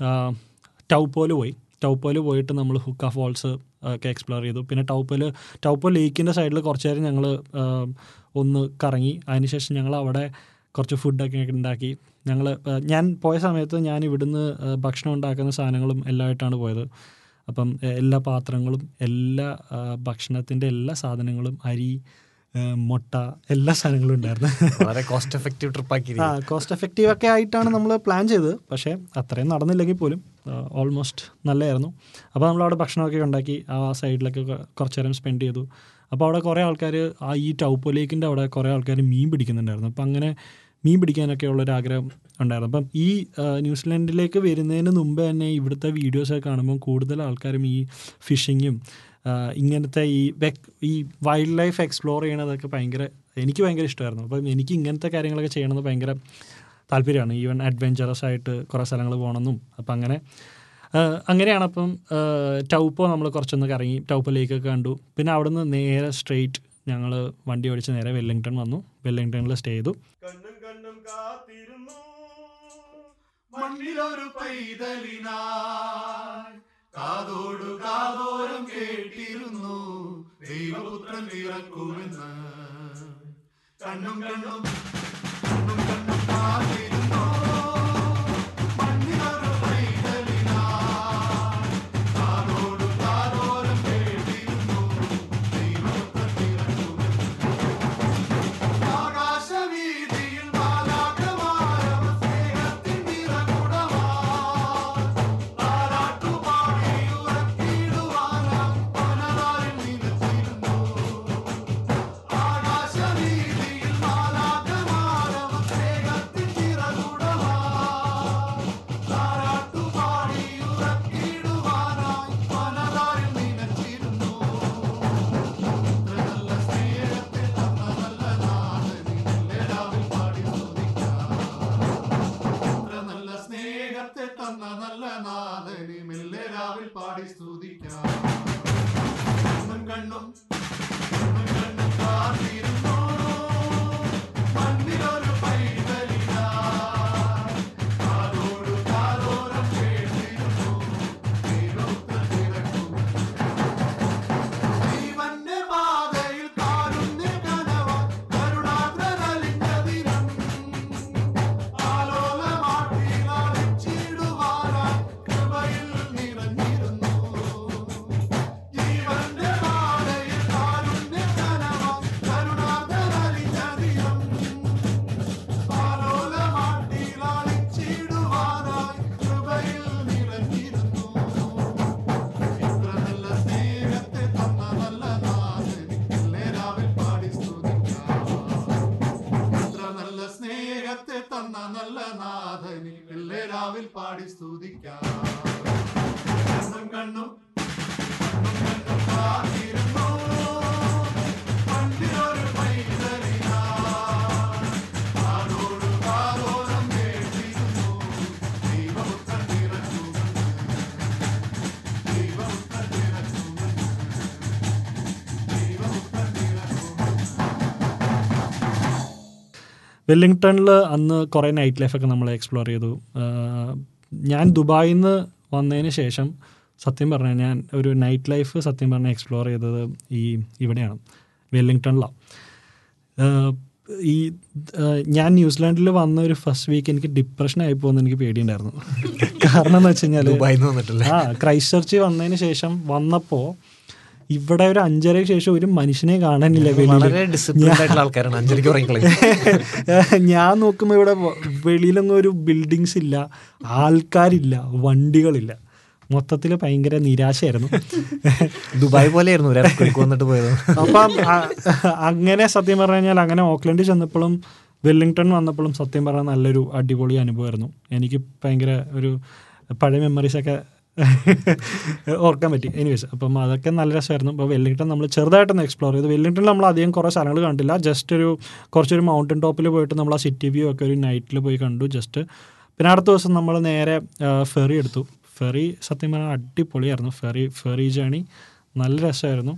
ടൗപ്പോല് പോയി ടൗപ്പോല് പോയിട്ട് നമ്മൾ ഹുക്ക ഫോൾസ് ഒക്കെ എക്സ്പ്ലോർ ചെയ്തു പിന്നെ ടൗപ്പോല് ടൗപ്പോ ലേക്കിൻ്റെ സൈഡിൽ കുറച്ച് നേരം ഞങ്ങൾ ഒന്ന് കറങ്ങി അതിനുശേഷം ഞങ്ങൾ അവിടെ കുറച്ച് ഫുഡൊക്കെ ഉണ്ടാക്കി ഞങ്ങൾ ഞാൻ പോയ സമയത്ത് ഞാൻ ഇവിടുന്ന് ആ, ഭക്ഷണം ഉണ്ടാക്കുന്ന സാധനങ്ങളും എല്ലാമായിട്ടാണ് പോയത് അപ്പം എ- എല്ലാ പാത്രങ്ങളും എല്ലാ ഭക്ഷണത്തിൻ്റെ എല്ലാ സാധനങ്ങളും അരി ആ, മുട്ട എല്ലാ സാധനങ്ങളും ഉണ്ടായിരുന്നു വളരെ കോസ്റ്റ് എഫക്റ്റീവ് ട്രിപ്പാക്കി ആ കോസ്റ്റ് എഫക്റ്റീവ് ഒക്കെ ആയിട്ടാണ് നമ്മൾ പ്ലാൻ ചെയ്തത് പക്ഷേ അത്രയും നടന്നില്ലെങ്കിൽ പോലും ഓൾമോസ്റ്റ് നല്ലതായിരുന്നു അപ്പോൾ നമ്മൾ അവിടെ ഭക്ഷണമൊക്കെ ഉണ്ടാക്കി ആ സൈഡിലൊക്കെ കൊ- കുറച്ച് നേരം സ്പെൻഡ് ചെയ്തു അപ്പോൾ അവിടെ കുറേ ആൾക്കാർ ആ ഈ ടൗപ്പോ ലേക്കിൻ്റെ അവിടെ കുറേ ആൾക്കാർ മീൻ പിടിക്കുന്നുണ്ടായിരുന്നു അപ്പം അങ്ങനെ മീൻ പിടിക്കാനൊക്കെ ഉള്ളൊരു ആഗ്രഹം ഉണ്ടായിരുന്നു അപ്പം ഈ ആ, ന്യൂസിലാൻഡിലേക്ക് വരുന്നതിന് മുമ്പ് തന്നെ ഇവിടുത്തെ വീഡിയോസൊക്കെ കാണുമ്പോൾ കൂടുതൽ ആൾക്കാരും ഈ ഫിഷിങ്ങും ആ, ഇങ്ങനത്തെ ഈ വെക് ഈ വൈൽഡ് ലൈഫ് എക്സ്പ്ലോർ ചെയ്യണതൊക്കെ ഭയങ്കര എനിക്ക് ഭയങ്കര ഇഷ്ടമായിരുന്നു അപ്പം എനിക്ക് ഇങ്ങനത്തെ കാര്യങ്ങളൊക്കെ ചെയ്യണമെന്ന് ഭയങ്കര താല്പര്യമാണ് ഈവൻ അഡ്വഞ്ചറസ് ആയിട്ട് കുറേ സ്ഥലങ്ങൾ പോകണമെന്നും അപ്പം അങ്ങനെ ആ, അങ്ങനെയാണ് അപ്പം ആ, ടൗപ്പോ നമ്മൾ കുറച്ചൊന്ന് കറങ്ങി ടൗപ്പോ ലേക്കൊക്കെ കണ്ടു പിന്നെ അവിടുന്ന് നേരെ സ്ട്രെയിറ്റ് ഞങ്ങൾ വണ്ടി ഓടിച്ച് നേരെ വെല്ലിംഗ്ടൺ വന്നു വെല്ലിംഗ്ടണിൽ സ്റ്റേ ചെയ്തു മണ്ണിലൊരു പൈതലിനായി കാതോടു കാതോരം കേട്ടിരുന്നു ദൈവപുത്രൻ പിറക്കുമെന്ന് കണ്ണും കണ്ണും കണ്ണും കണ്ണും കാത്തിരുന്നു മണ്ണിലൊരു പൈതലിനായി കാതോടു കാതോരം കേട്ടിരുന്നു ദൈവപുത്രൻ പിറക്കുമെന്ന് ആകാശവീതിയിൽ മാലാഖമാരവ സ്നേഹത്തിൻ നിറകുടമായി താരാട്ടുപാടി ഉറക്കിടുവാനായി പനതാരിൽ നിലച്ചിരുന്നു. ആകാശവീതിയിൽ മാലാഖമാരവ സ്നേഹത്തിൻ നിറകുടമായി താരാട്ടുപാടി ഉറക്കിടുവാനായി പനതാരിൽ നിലച്ചിരുന്നു. ഇത്ര നല്ല സ്നേഹത്തെ തന്ന നല്ല നാഥനിൽ പാടി സ്തുതിക്കാം. ഇത്ര നല്ല സ്നേഹത്തെ തന്ന നല്ല നാഥനി മെല്ലെ രാവിൽ പാടി സ്തുതിക്കാം കണ്ണും കണ്ണും കണ്ണും കണ്ണും കാത്തിരുന്നു മണ്ണിലൊരു പൈതലിനായി കാതോടു കാതോരം കേട്ടിരുന്നു ദൈവപുത്രൻ പിറക്കും ജീവന്റെ പാതയിൽ കാരുണ്യ കനവാൻ കരുണാദ്രനലിഞ്ഞ ദിനം ആലോലമാട്ടിലാളിച്ചിടുവാനായി കൃപയിൽ നിറഞ്ഞിരുന്നു ജീവന്റെ പാതയിൽ കാരുണ്യ കനവാൻ പാടി സ്തുതിക്കാം കണ്ണും കണ്ണും കണ്ണും കണ്ണും കാത്തിരുന്നു പണ്ടിനൊരു പൈതലിനാ ആരോട് കാതോരം കേട്ടിരുന്നു ദൈവപുത്രൻ നിറച്ചു ദൈവപുത്രൻ നിറച്ചു ദൈവപുത്രൻ നിറച്ചു വെല്ലിംഗ്ടണിൽ അന്ന് കുറേ നൈറ്റ് ലൈഫൊക്കെ നമ്മൾ എക്സ്പ്ലോർ ചെയ്തു ആഹ് ഞാൻ ദുബായിൽ നിന്ന് വന്നതിന് ശേഷം സത്യം പറഞ്ഞാൽ ഞാൻ ഒരു നൈറ്റ് ലൈഫ് സത്യം പറഞ്ഞാൽ എക്സ്പ്ലോർ ചെയ്തത് ഈ ഇവിടെയാണ് വെല്ലിംഗ്ടണിലാണ് ആഹ് ഈ ആഹ് ഞാൻ ന്യൂസിലാൻഡിൽ വന്ന ഒരു ഫസ്റ്റ് വീക്ക് എനിക്ക് ഡിപ്രഷൻ ആയി പോകുന്ന എനിക്ക് പേടിയുണ്ടായിരുന്നു കാരണം എന്ന് വെച്ച് കഴിഞ്ഞാൽ ദുബായിന്ന് വന്നിട്ടല്ലേ? ആ ക്രൈസ്റ്റ് ചർച്ച് വന്നതിന് ശേഷം വന്നപ്പോൾ ഇവിടെ ഒരു അഞ്ചരയ്ക്ക് ശേഷം ഒരു മനുഷ്യനെ കാണാനില്ല വെളിയിൽ. വളരെ ഡിസിപ്ലിൻഡ് ആയിട്ടുള്ള ആൾക്കാരാണ് അഞ്ചരയ്ക്ക് ഉറങ്ങിക്കളയും ഞാൻ നോക്കുമ്പോൾ ഇവിടെ വ- വെളിയിലൊന്നും ഒരു ബിൽഡിങ്സ് ഇല്ല ആൾക്കാരില്ല വണ്ടികളില്ല മൊത്തത്തിൽ ഭയങ്കര നിരാശയായിരുന്നു ദുബായ് പോലെയായിരുന്നു ഒരു earthquake വന്നിട്ട് പോയത് അപ്പം അ- അങ്ങനെ സത്യം പറഞ്ഞു കഴിഞ്ഞാൽ അങ്ങനെ ഓക്ലൻഡിൽ ചെന്നപ്പോഴും വെല്ലിംഗ്ടൺ വന്നപ്പോഴും സത്യം പറഞ്ഞാൽ നല്ലൊരു അടിപൊളി അനുഭവമായിരുന്നു എനിക്ക് ഭയങ്കര ഒരു പഴയ മെമ്മറീസൊക്കെ ഓർക്കാൻ പറ്റി എനിവേസ് അപ്പം അതൊക്കെ നല്ല രസമായിരുന്നു അപ്പോൾ വെല്ലിംഗ്ടൺ നമ്മൾ ചെറുതായിട്ടൊന്ന് എക്സ്പ്ലോർ ചെയ്തു വെല്ലിംഗ്ടണിൽ നമ്മൾ അധികം കുറേ സ്ഥലങ്ങൾ കണ്ടില്ല ജസ്റ്റ് ഒരു കുറച്ചൊരു മൗണ്ടൻ ടോപ്പിൽ പോയിട്ട് നമ്മൾ ആ സിറ്റി വ്യൂ ഒക്കെ ഒരു നൈറ്റിൽ പോയി കണ്ടു ജസ്റ്റ് പിന്നെ അടുത്ത ദിവസം നമ്മൾ നേരെ ഫെറി എടുത്തു ഫെറി സത്യം പറഞ്ഞാൽ അടിപൊളിയായിരുന്നു ഫെറി ഫെറി ജേണി നല്ല രസമായിരുന്നു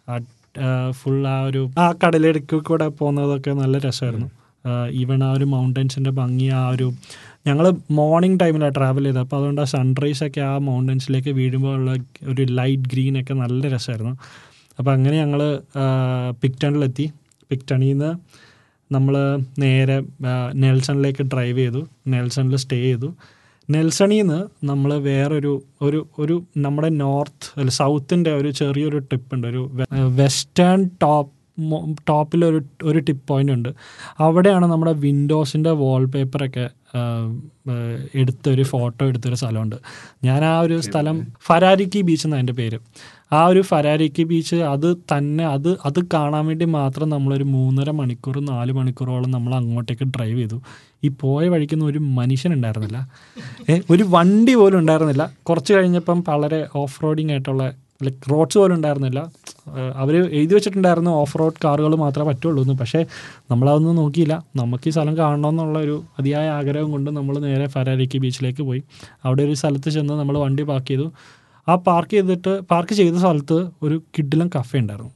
ഫുൾ ആ ഒരു ആ കടലിടുക്കിൽ കൂടെ പോകുന്നതൊക്കെ നല്ല രസമായിരുന്നു ഈവൻ ആ ഒരു മൗണ്ടൻസിൻ്റെ ഭംഗി ആ ഒരു ഞങ്ങൾ മോർണിംഗ് ടൈമിലാണ് ട്രാവൽ ചെയ്തത് അപ്പോൾ അതുകൊണ്ട് ആ സൺറൈസ് ഒക്കെ ആ മൗണ്ടൻസിലേക്ക് വീഴുമ്പോൾ ഉള്ള ഒരു ലൈറ്റ് ഗ്രീൻ ഒക്കെ നല്ല രസമായിരുന്നു അപ്പോൾ അങ്ങനെ ഞങ്ങൾ പിക്ടണിലെത്തി പിക്ടണിൽ നിന്ന് നമ്മൾ നേരെ ആ, നെൽസണിലേക്ക് ഡ്രൈവ് ചെയ്തു നെൽസണിൽ സ്റ്റേ ചെയ്തു നെൽസണിൽ നിന്ന് നമ്മൾ വേറൊരു ഒരു ഒരു നമ്മുടെ നോർത്ത് അല്ല സൗത്തിൻ്റെ ഒരു ചെറിയൊരു ട്രിപ്പ് ഉണ്ട് ഒരു വെസ്റ്റേൺ ടോപ്പ് ടോപ്പിലൊരു ഒരു ടിപ്പ് പോയിന്റ് ഉണ്ട് അവിടെയാണ് നമ്മുടെ വിൻഡോസിൻ്റെ വാൾപേപ്പറൊക്കെ എടുത്തൊരു ഫോട്ടോ എടുത്തൊരു സ്ഥലമുണ്ട് ഞാൻ ആ ഒരു സ്ഥലം ഫരാരിക്കി ബീച്ച് എന്നാണ് എൻ്റെ പേര് ആ ഒരു ഫരാരിക്കി ബീച്ച് അത് തന്നെ അത് അത് കാണാൻ വേണ്ടി മാത്രം നമ്മളൊരു മൂന്നര മണിക്കൂർ നാല് മണിക്കൂറോളം നമ്മൾ അങ്ങോട്ടേക്ക് ഡ്രൈവ് ചെയ്തു ഈ പോയ വഴിക്കൊന്നും ഒരു മനുഷ്യൻ ഉണ്ടായിരുന്നില്ല ഏ ഒരു വണ്ടി പോലും ഉണ്ടായിരുന്നില്ല കുറച്ച് കഴിഞ്ഞപ്പം വളരെ ഓഫ് റോഡിങ് ആയിട്ടുള്ള ലൈക്ക് റോഡ്സ് പോലും ഉണ്ടായിരുന്നില്ല അവർ എഴുതി വെച്ചിട്ടുണ്ടായിരുന്നു ഓഫ് റോഡ് കാറുകൾ മാത്രമേ പറ്റുള്ളൂ എന്ന് പക്ഷേ നമ്മളതൊന്നും നോക്കിയില്ല നമുക്ക് ഈ സ്ഥലം കാണണമെന്നുള്ള ഒരു അതിയായ ആഗ്രഹം കൊണ്ട് നമ്മൾ നേരെ ഫരാരിക്കി ബീച്ചിലേക്ക് പോയി അവിടെ ഒരു സ്ഥലത്ത് ചെന്ന് നമ്മൾ വണ്ടി പാർക്ക് ചെയ്തു ആ പാർക്ക് ചെയ്തിട്ട് പാർക്ക് ചെയ്ത സ്ഥലത്ത് ഒരു കിഡിലും കഫേ ഉണ്ടായിരുന്നു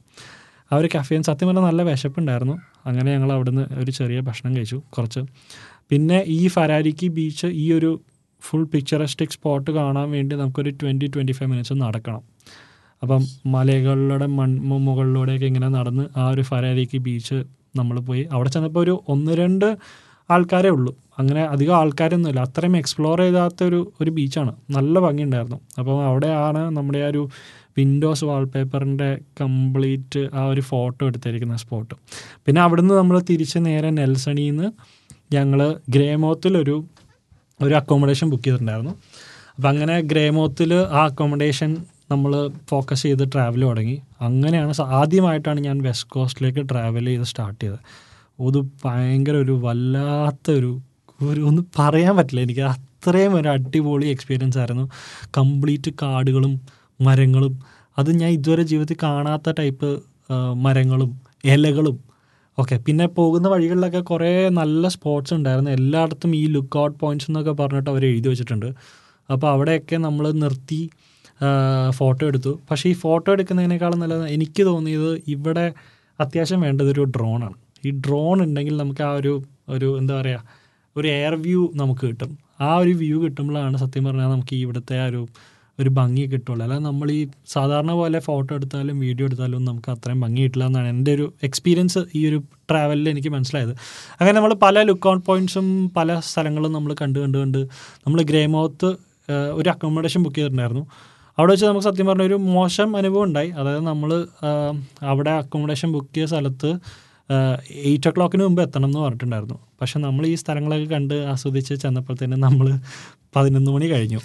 ആ ഒരു കഫേയും സത്യം പറഞ്ഞാൽ നല്ല വിശപ്പുണ്ടായിരുന്നു അങ്ങനെ ഞങ്ങൾ അവിടുന്ന് ഒരു ചെറിയ ഭക്ഷണം കഴിച്ചു കുറച്ച് പിന്നെ ഈ ഫരാരിക്കി ബീച്ച് ഈ ഒരു ഫുൾ പിക്ചറിസ്റ്റിക് സ്പോട്ട് കാണാൻ വേണ്ടി നമുക്കൊരു ട്വൻറ്റി ട്വൻറ്റി ഫൈവ് മിനിറ്റ്സ് നടക്കണം അപ്പം മലകളുടെ മൺ മു- മുകളിലൂടെയൊക്കെ ഇങ്ങനെ നടന്ന് ആ ഒരു ഫരാരിക്ക് ബീച്ച് നമ്മൾ പോയി അവിടെ ചെന്നപ്പോൾ ഒരു ഒന്ന് രണ്ട് ആൾക്കാരേ ഉള്ളൂ അങ്ങനെ അധികം ആൾക്കാരൊന്നുമില്ല അത്രയും എക്സ്പ്ലോർ ചെയ്താത്ത ഒരു ഒരു ബീച്ചാണ് നല്ല ഭംഗിയുണ്ടായിരുന്നു അപ്പോൾ അവിടെയാണ് നമ്മുടെ ആ ഒരു വിൻഡോസ് വാൾപേപ്പറിൻ്റെ കംപ്ലീറ്റ് ആ ഒരു ഫോട്ടോ എടുത്തിരിക്കുന്ന സ്പോട്ട് പിന്നെ അവിടുന്ന് നമ്മൾ തിരിച്ച് നേരെ നെൽസണിയിൽ നിന്ന് ഞങ്ങൾ ഗ്രേമോത്തിലൊരു ഒരു അക്കോമഡേഷൻ ബുക്ക് ചെയ്തിട്ടുണ്ടായിരുന്നു അപ്പം അങ്ങനെ ഗ്രേമോത്തിൽ ആ അക്കോമഡേഷൻ നമ്മൾ ഫോക്കസ് ചെയ്ത് ട്രാവൽ തുടങ്ങി അങ്ങനെയാണ് സ- ആദ്യമായിട്ടാണ് ഞാൻ വെസ്റ്റ് കോസ്റ്റിലേക്ക് ട്രാവൽ ചെയ്ത് സ്റ്റാർട്ട് ചെയ്തത് അത് ഭയങ്കര ഒരു വല്ലാത്ത ഒരു ഒരു ഒന്നും പറയാൻ പറ്റില്ല എനിക്ക് അത്രയും ഒരു അടിപൊളി എക്സ്പീരിയൻസ് ആയിരുന്നു കംപ്ലീറ്റ് കാടുകളും മരങ്ങളും അത് ഞാൻ ഇതുവരെ ജീവിതത്തിൽ കാണാത്ത ടൈപ്പ് മരങ്ങളും ഇലകളും ഓക്കെ പിന്നെ പോകുന്ന വഴികളിലൊക്കെ കുറേ നല്ല സ്പോട്ട്സ് ഉണ്ടായിരുന്നു എല്ലായിടത്തും ഈ ലുക്ക് ഔട്ട് പോയിന്റ്സ് എന്നൊക്കെ പറഞ്ഞിട്ട് അവർ എഴുതി വെച്ചിട്ടുണ്ട് അപ്പോൾ അവിടെയൊക്കെ നമ്മൾ നിർത്തി ഫോട്ടോ എടുത്തു പക്ഷേ ഈ ഫോട്ടോ എടുക്കുന്നതിനേക്കാളും നല്ലത് എനിക്ക് തോന്നിയത് ഇവിടെ അത്യാവശ്യം വേണ്ടത് ഒരു ഡ്രോണാണ് ഈ ഡ്രോൺ ഉണ്ടെങ്കിൽ നമുക്ക് ആ ഒരു ഒരു എന്താ പറയുക ഒരു എയർ വ്യൂ നമുക്ക് കിട്ടും ആ ഒരു വ്യൂ കിട്ടുമ്പോഴാണ് സത്യം പറഞ്ഞാൽ നമുക്ക് ഈ ഇവിടുത്തെ ആ ഒരു ഒരു ഭംഗി കിട്ടുള്ളൂ അല്ലാതെ നമ്മൾ ഈ സാധാരണ പോലെ ഫോട്ടോ എടുത്താലും വീഡിയോ എടുത്താലും ഒന്നും നമുക്ക് അത്രയും ഭംഗി കിട്ടില്ല എന്നാണ് എൻ്റെ ഒരു എക്സ്പീരിയൻസ് ഈ ഒരു ട്രാവലിൽ എനിക്ക് മനസ്സിലായത് അങ്ങനെ നമ്മൾ പല ലുക്ക് ഔട്ട് പോയിന്റ്സും പല സ്ഥലങ്ങളും നമ്മൾ കണ്ട് കണ്ട് കണ്ട് നമ്മൾ ഗ്രേമൗത്ത് ഒരു അക്കോമഡേഷൻ ബുക്ക് ചെയ്തിട്ടുണ്ടായിരുന്നു അവിടെ വെച്ച് നമുക്ക് സത്യം പറഞ്ഞ ഒരു മോശം അനുഭവം ഉണ്ടായി അതായത് നമ്മൾ അവിടെ അക്കോമഡേഷൻ ബുക്ക് ചെയ്ത സ്ഥലത്ത് എയ്റ്റ് ഒ ക്ലോക്കിന് മുമ്പ് എത്തണം എന്ന് പറഞ്ഞിട്ടുണ്ടായിരുന്നു പക്ഷെ നമ്മൾ ഈ സ്ഥലങ്ങളൊക്കെ കണ്ട് ആസ്വദിച്ച് ചെന്നപ്പോഴത്തേനും നമ്മൾ പതിനൊന്ന് മണി കഴിഞ്ഞു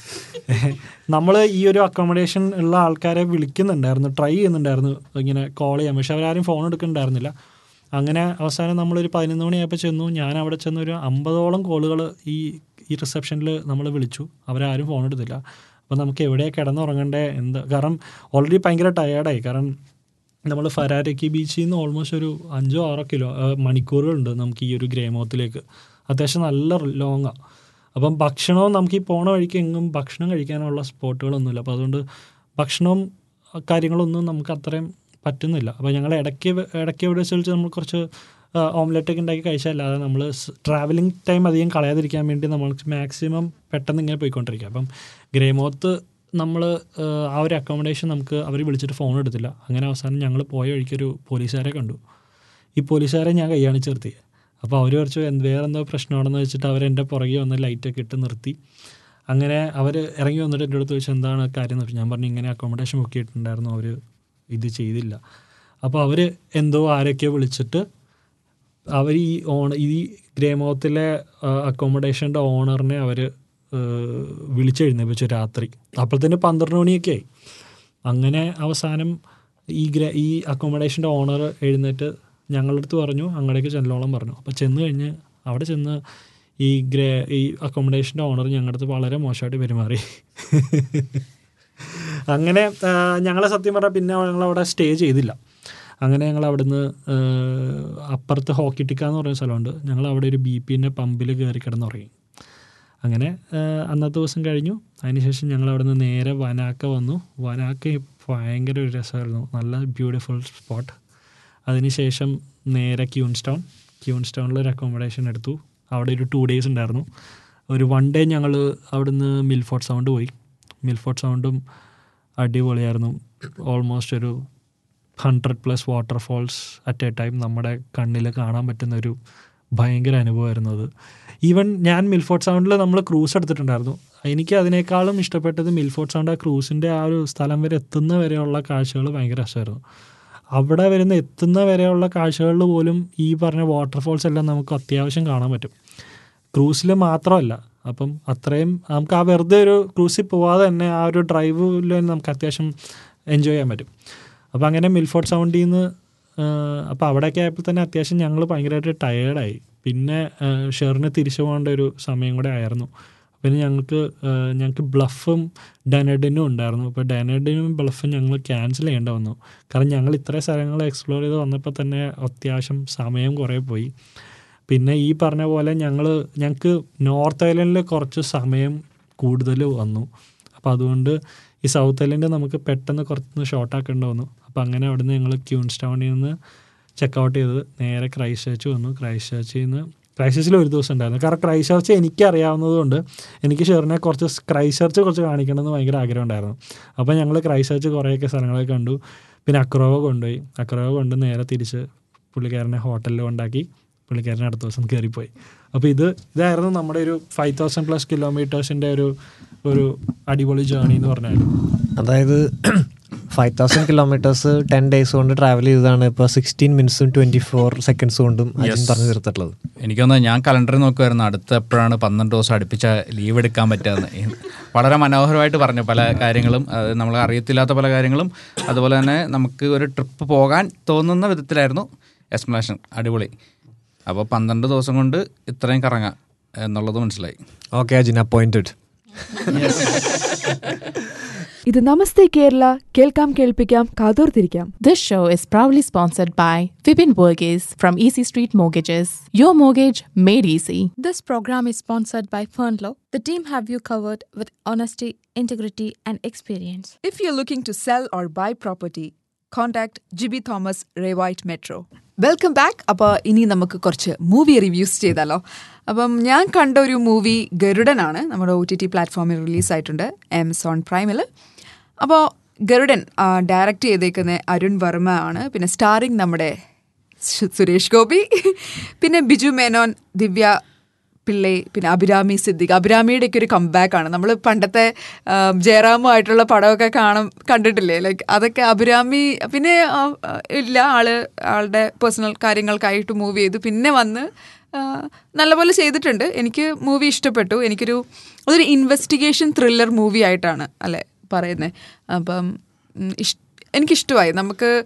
നമ്മൾ ഈ ഒരു അക്കോമഡേഷൻ ഉള്ള ആൾക്കാരെ വിളിക്കുന്നുണ്ടായിരുന്നു ട്രൈ ചെയ്യുന്നുണ്ടായിരുന്നു ഇങ്ങനെ കോൾ ചെയ്യാൻ പക്ഷെ അവരാരും ഫോൺ എടുക്കുന്നുണ്ടായിരുന്നില്ല അങ്ങനെ അവസാനം നമ്മളൊരു പതിനൊന്ന് മണിയായപ്പോൾ ചെന്നു ഞാൻ അവിടെ ചെന്ന് ഒരു അമ്പതോളം കോളുകൾ ഈ ഈ റിസപ്ഷനിൽ നമ്മൾ വിളിച്ചു അവരാരും ഫോൺ എടുത്തില്ല അപ്പോൾ നമുക്ക് എവിടെയാണ് കിടന്നുറങ്ങണ്ടേ എന്താ കാരണം ഓൾറെഡി ഭയങ്കര ടയേർഡായി കാരണം നമ്മൾ ഫരാരക്കി ബീച്ചിൽ നിന്ന് ഓൾമോസ്റ്റ് ഒരു അഞ്ചോ ആറോ കിലോ ആ, മണിക്കൂറുകളുണ്ട് നമുക്ക് ഈ ഒരു ഗ്രേമോത്തിലേക്ക് അത്യാവശ്യം നല്ല ലോങ്ങാണ് അപ്പം ഭക്ഷണവും നമുക്ക് ഈ പോണ വഴിക്ക് എങ്ങും ഭക്ഷണം കഴിക്കാനുള്ള സ്പോട്ടുകളൊന്നുമില്ല അപ്പോൾ അതുകൊണ്ട് ഭക്ഷണവും കാര്യങ്ങളൊന്നും നമുക്ക് അത്രയും പറ്റുന്നില്ല അപ്പോൾ ഞങ്ങൾ ഇടയ്ക്ക് വ- ഇടയ്ക്ക് എവിടെ വെച്ച് നമ്മൾ കുറച്ച് ഓംലെറ്റ് ഒക്കെ ഉണ്ടാക്കി കഴിച്ചല്ലാതെ നമ്മൾ ട്രാവലിംഗ് ടൈം അധികം കളയാതിരിക്കാൻ വേണ്ടി നമ്മൾ മാക്സിമം പെട്ടെന്ന് ഇങ്ങനെ പോയിക്കൊണ്ടിരിക്കുക അപ്പം ഗ്രേമോത്ത് നമ്മൾ ആ ഒരു അക്കോമഡേഷൻ നമുക്ക് അവർ വിളിച്ചിട്ട് ഫോൺ എടുത്തില്ല അങ്ങനെ അവസാനം ഞങ്ങൾ പോയ വഴിക്കൊരു പോലീസുകാരെ കണ്ടു ഈ പോലീസുകാരെ ഞാൻ കൈയാണ് നിർത്തി അപ്പോൾ അവർ കുറച്ച് എന്ത് വേറെ എന്തോ പ്രശ്നമാണെന്ന് വെച്ചിട്ട് അവർ എൻ്റെ പുറകെ വന്ന് ലൈറ്റൊക്കെ ഇട്ട് നിർത്തി അങ്ങനെ അവർ ഇറങ്ങി വന്നിട്ട് എൻ്റെ അടുത്ത് ചോദിച്ചു എന്താണ് കാര്യം എന്ന് ചോദിച്ചു ഞാൻ പറഞ്ഞു ഇങ്ങനെ അക്കോമഡേഷൻ ബുക്ക് ചെയ്തിട്ടുണ്ടായിരുന്നു അവർ ഇത് ചെയ്തില്ല അപ്പോൾ അവർ എന്തോ ആരൊക്കെയോ വിളിച്ചിട്ട് അവർ ഈ ഓണ ഈ ഗ്രേമോത്തിലെ അക്കോമഡേഷൻ്റെ ഓണറിനെ അവർ വിളിച്ചെഴുന്നേപ്പിച്ചു രാത്രി അപ്പോഴത്തേന് പന്ത്രണ്ട് മണിയൊക്കെ ആയി അങ്ങനെ അവസാനം ഈ ഗ്ര ഈ അക്കോമഡേഷൻ്റെ ഓണർ എഴുന്നേറ്റ് ഞങ്ങളുടെ അടുത്ത് പറഞ്ഞു അങ്ങടേക്ക് ചെല്ലോളം പറഞ്ഞു അപ്പോൾ ചെന്ന് കഴിഞ്ഞ് അവിടെ ചെന്ന് ഈ ഗ്രേ ഈ അക്കോമഡേഷൻ്റെ ഓണർ ഞങ്ങളുടെ അടുത്ത് വളരെ മോശമായിട്ട് പെരുമാറി അങ്ങനെ ആ, ഞങ്ങളെ സത്യം പറഞ്ഞാൽ പിന്നെ ഞങ്ങൾ അവിടെ സ്റ്റേ ചെയ്തില്ല അങ്ങനെ ഞങ്ങൾ അവിടുന്ന് ആ, അപ്പുറത്ത് ഹോക്കി ടിക്ക എന്ന് പറയുന്ന സ്ഥലമുണ്ട് ഞങ്ങൾ അവിടെ ഒരു ബി പിൻ്റെ പമ്പിൽ കയറി കിടന്നുറങ്ങി അങ്ങനെ ആ, അന്നത്തെ ദിവസം കഴിഞ്ഞു അതിനുശേഷം ഞങ്ങൾ അവിടെ നിന്ന് നേരെ വനാക്ക വന്നു വനാക്ക ഭയങ്കര ഒരു രസമായിരുന്നു നല്ല ബ്യൂട്ടിഫുൾ സ്പോട്ട് അതിനുശേഷം നേരെ ക്യൂൺസ്റ്റൗൺ ക്യൂൺസ്റ്റൗണിൽ ഒരു അക്കോമഡേഷൻ എടുത്തു അവിടെ ഒരു ടു ഡേയ്സ് ഉണ്ടായിരുന്നു ഒരു വൺ ഡേ ഞങ്ങൾ അവിടുന്ന് മിൽഫോർട്ട് സൗണ്ട് പോയി മിൽഫോർട്ട് സൗണ്ടും അടിപൊളിയായിരുന്നു ഓൾമോസ്റ്റ് ഒരു hundred plus waterfalls at a time നമ്മുടെ കണ്ണിൽ കാണാൻ പറ്റുന്ന ഒരു ഭയങ്കര അനുഭവമായിരുന്നു അത് ഈവൻ ഞാൻ മിൽഫോർട്ട് സൗണ്ടിൽ നമ്മൾ ക്രൂസ് എടുത്തിട്ടുണ്ടായിരുന്നു എനിക്ക് അതിനേക്കാളും ഇഷ്ടപ്പെട്ടത് മിൽഫോർട്ട് സൗണ്ട് ആ ക്രൂസിൻ്റെ ആ ഒരു സ്ഥലം വരെ എത്തുന്ന വരെയുള്ള കാഴ്ചകൾ ഭയങ്കര രസമായിരുന്നു അവിടെ വരുന്ന എത്തുന്ന വരെയുള്ള കാഴ്ചകളിൽ പോലും ഈ പറഞ്ഞ വാട്ടർഫോൾസ് എല്ലാം നമുക്ക് അത്യാവശ്യം കാണാൻ പറ്റും ക്രൂസിൽ മാത്രമല്ല അപ്പം അത്രയും നമുക്ക് ആ വെറുതെ ഒരു ക്രൂസിൽ പോവാതെ തന്നെ ആ ഒരു ഡ്രൈവിൽ തന്നെ നമുക്ക് അത്യാവശ്യം എൻജോയ് ചെയ്യാൻ പറ്റും അപ്പോൾ അങ്ങനെ മിൽഫോർട്ട് സൗണ്ടിൽ നിന്ന് അപ്പോൾ അവിടെയൊക്കെ ആയപ്പോൾ തന്നെ അത്യാവശ്യം ഞങ്ങൾ ഭയങ്കരമായിട്ട് ടയേർഡായി പിന്നെ ഷെറിന് തിരിച്ചു പോകേണ്ട ഒരു സമയം കൂടെ ആയിരുന്നു പിന്നെ ഞങ്ങൾക്ക് ഞങ്ങൾക്ക് ബ്ലഫും ഡെനഡിനും ഉണ്ടായിരുന്നു അപ്പോൾ ഡെനഡിനും ബ്ലഫും ഞങ്ങൾ ക്യാൻസൽ ചെയ്യേണ്ട വന്നു കാരണം ഞങ്ങൾ ഇത്രയും സ്ഥലങ്ങൾ എക്സ്പ്ലോർ ചെയ്ത് വന്നപ്പോൾ തന്നെ അത്യാവശ്യം സമയം കുറേ പോയി പിന്നെ ഈ പറഞ്ഞ പോലെ ഞങ്ങൾ ഞങ്ങൾക്ക് നോർത്ത് ഐലൻഡിൽ കുറച്ച് സമയം കൂടുതൽ വന്നു അപ്പോൾ അതുകൊണ്ട് ഈ സൗത്ത് ഐലൻഡ് നമുക്ക് പെട്ടെന്ന് കുറച്ച് ഷോർട്ടാക്കേണ്ടി വന്നു അപ്പോൾ അങ്ങനെ അവിടുന്ന് ഞങ്ങൾ ക്യൂൺസ് ടൗണിൽ നിന്ന് ചെക്കൗട്ട് ചെയ്ത് നേരെ ക്രൈസ്റ്റ് ചർച്ച് വന്നു ക്രൈസ്റ്റ് ചർച്ചിൽ നിന്ന് ക്രൈസ്റ്റ് ചർച്ചിൽ ഒരു ദിവസം ഉണ്ടായിരുന്നു കാരണം ക്രൈസ്റ്റ് ചർച്ച് എനിക്ക് അറിയാവുന്നതുകൊണ്ട് എനിക്ക് ഷെറിനെ കുറച്ച് ക്രൈസ്റ്റ് ചർച്ച് കുറച്ച് കാണിക്കണമെന്ന് ഭയങ്കര ആഗ്രഹം ഉണ്ടായിരുന്നു അപ്പോൾ ഞങ്ങൾ ക്രൈസ്റ്റ് ചർച്ച് കുറേയൊക്കെ സ്ഥലങ്ങളൊക്കെ കണ്ടു പിന്നെ അക്രോവ കൊണ്ടുപോയി അക്രോവ കൊണ്ട് നേരെ തിരിച്ച് പുള്ളിക്കാരനെ ഹോട്ടലിൽ കൊണ്ടാക്കി പുള്ളിക്കാരൻ അടുത്ത ദിവസം കയറിപ്പോയി അപ്പോൾ ഇത് ഇതായിരുന്നു നമ്മുടെ ഒരു ഫൈവ് തൗസൻഡ് പ്ലസ് കിലോമീറ്റേഴ്സിൻ്റെ ഒരു ഒരു അടിപൊളി ജേണി എന്ന് പറഞ്ഞാൽ അതായത് five thousand kilometres ten days കൊണ്ട് ട്രാവൽ ചെയ്തതാണ് ഇപ്പോൾ സിക്സ്റ്റീൻ മിനിറ്റ്സും ട്വൻറ്റി ഫോർ സെക്കൻഡ്സ് കൊണ്ടും അജിൻ Yes. പറഞ്ഞു തീർത്തിട്ടുള്ളത് എനിക്കൊന്ന് ഞാൻ കലണ്ടറിൽ നോക്കുമായിരുന്നു അടുത്ത എപ്പോഴാണ് പന്ത്രണ്ട് ദിവസം അടുപ്പിച്ച ലീവ് എടുക്കാൻ പറ്റുകയെന്ന് വളരെ മനോഹരമായിട്ട് പറഞ്ഞു പല കാര്യങ്ങളും അത് നമ്മൾ അറിയത്തില്ലാത്ത പല കാര്യങ്ങളും അതുപോലെ തന്നെ നമുക്ക് ഒരു ട്രിപ്പ് പോകാൻ തോന്നുന്ന വിധത്തിലായിരുന്നു എക്സ്പ്ലനേഷൻ അടിപൊളി അപ്പോൾ പന്ത്രണ്ട് ദിവസം കൊണ്ട് ഇത്രയും കറങ്ങാം എന്നുള്ളത് മനസ്സിലായി ഓക്കെ അജിൻ അപ്പോയിൻറ്റഡ് ഇത് നമസ്തേ കേരള കേൾക്കാം കേൾപ്പിക്കാം കാതോർത്തിരിക്കാം This show is proudly sponsored by Vipin Burgess from Easy Street Mortgages. Your mortgage made easy. This program is sponsored by Fernlow. The team have you covered with honesty, integrity, and experience. If you're looking to sell or buy property, contact Jibi Thomas Ray White metro welcome back അപ്പോൾ ഇനി നമുക്ക് കുറച്ച് മൂവി റിവ്യൂസ് ചെയ്താലോ അപ്പം ഞാൻ കണ്ട ഒരു മൂവി ഗരുഡനാണ് നമ്മുടെ ഒ ടി ടി പ്ലാറ്റ്ഫോമിൽ റിലീസായിട്ടുണ്ട് ആമസോൺ പ്രൈമിൽ അപ്പോൾ ഗരുഡൻ ഡയറക്റ്റ് ചെയ്തേക്കുന്ന അരുൺ വർമ്മ ആണ് പിന്നെ സ്റ്റാറിങ് നമ്മുടെ സു- സുരേഷ് ഗോപി പിന്നെ ബിജു മേനോൻ ദിവ്യ പിള്ളை പിന്നെ അഭിരാമി സിദ്ദിഖ് അഭിരാമിയുടെ ഒക്കെ ഒരു കംബാക്ക് ആണ് നമ്മൾ പണ്ടത്തെ ആ, ജയറാമുമായിട്ടുള്ള പടമൊക്കെ കാണാൻ കണ്ടിട്ടില്ലേ ലൈക്ക് അതൊക്കെ അഭിരാമി പിന്നെ ആ, ആ, ഇല്ല ആള് ആളുടെ പേഴ്സണൽ കാര്യങ്ങൾക്കായിട്ട് മൂവ് ചെയ്തു പിന്നെ വന്ന് ആ, നല്ലപോലെ ചെയ്തിട്ടുണ്ട് എനിക്ക് മൂവി ഇഷ്ടപ്പെട്ടു എനിക്കൊരു അതൊരു ഇൻവെസ്റ്റിഗേഷൻ ത്രില്ലർ മൂവി ആയിട്ടാണ് അല്ലേ പറയുന്നത് അപ്പം ഉം, ഇഷ് എനിക്കിഷ്ടമായി നമുക്ക്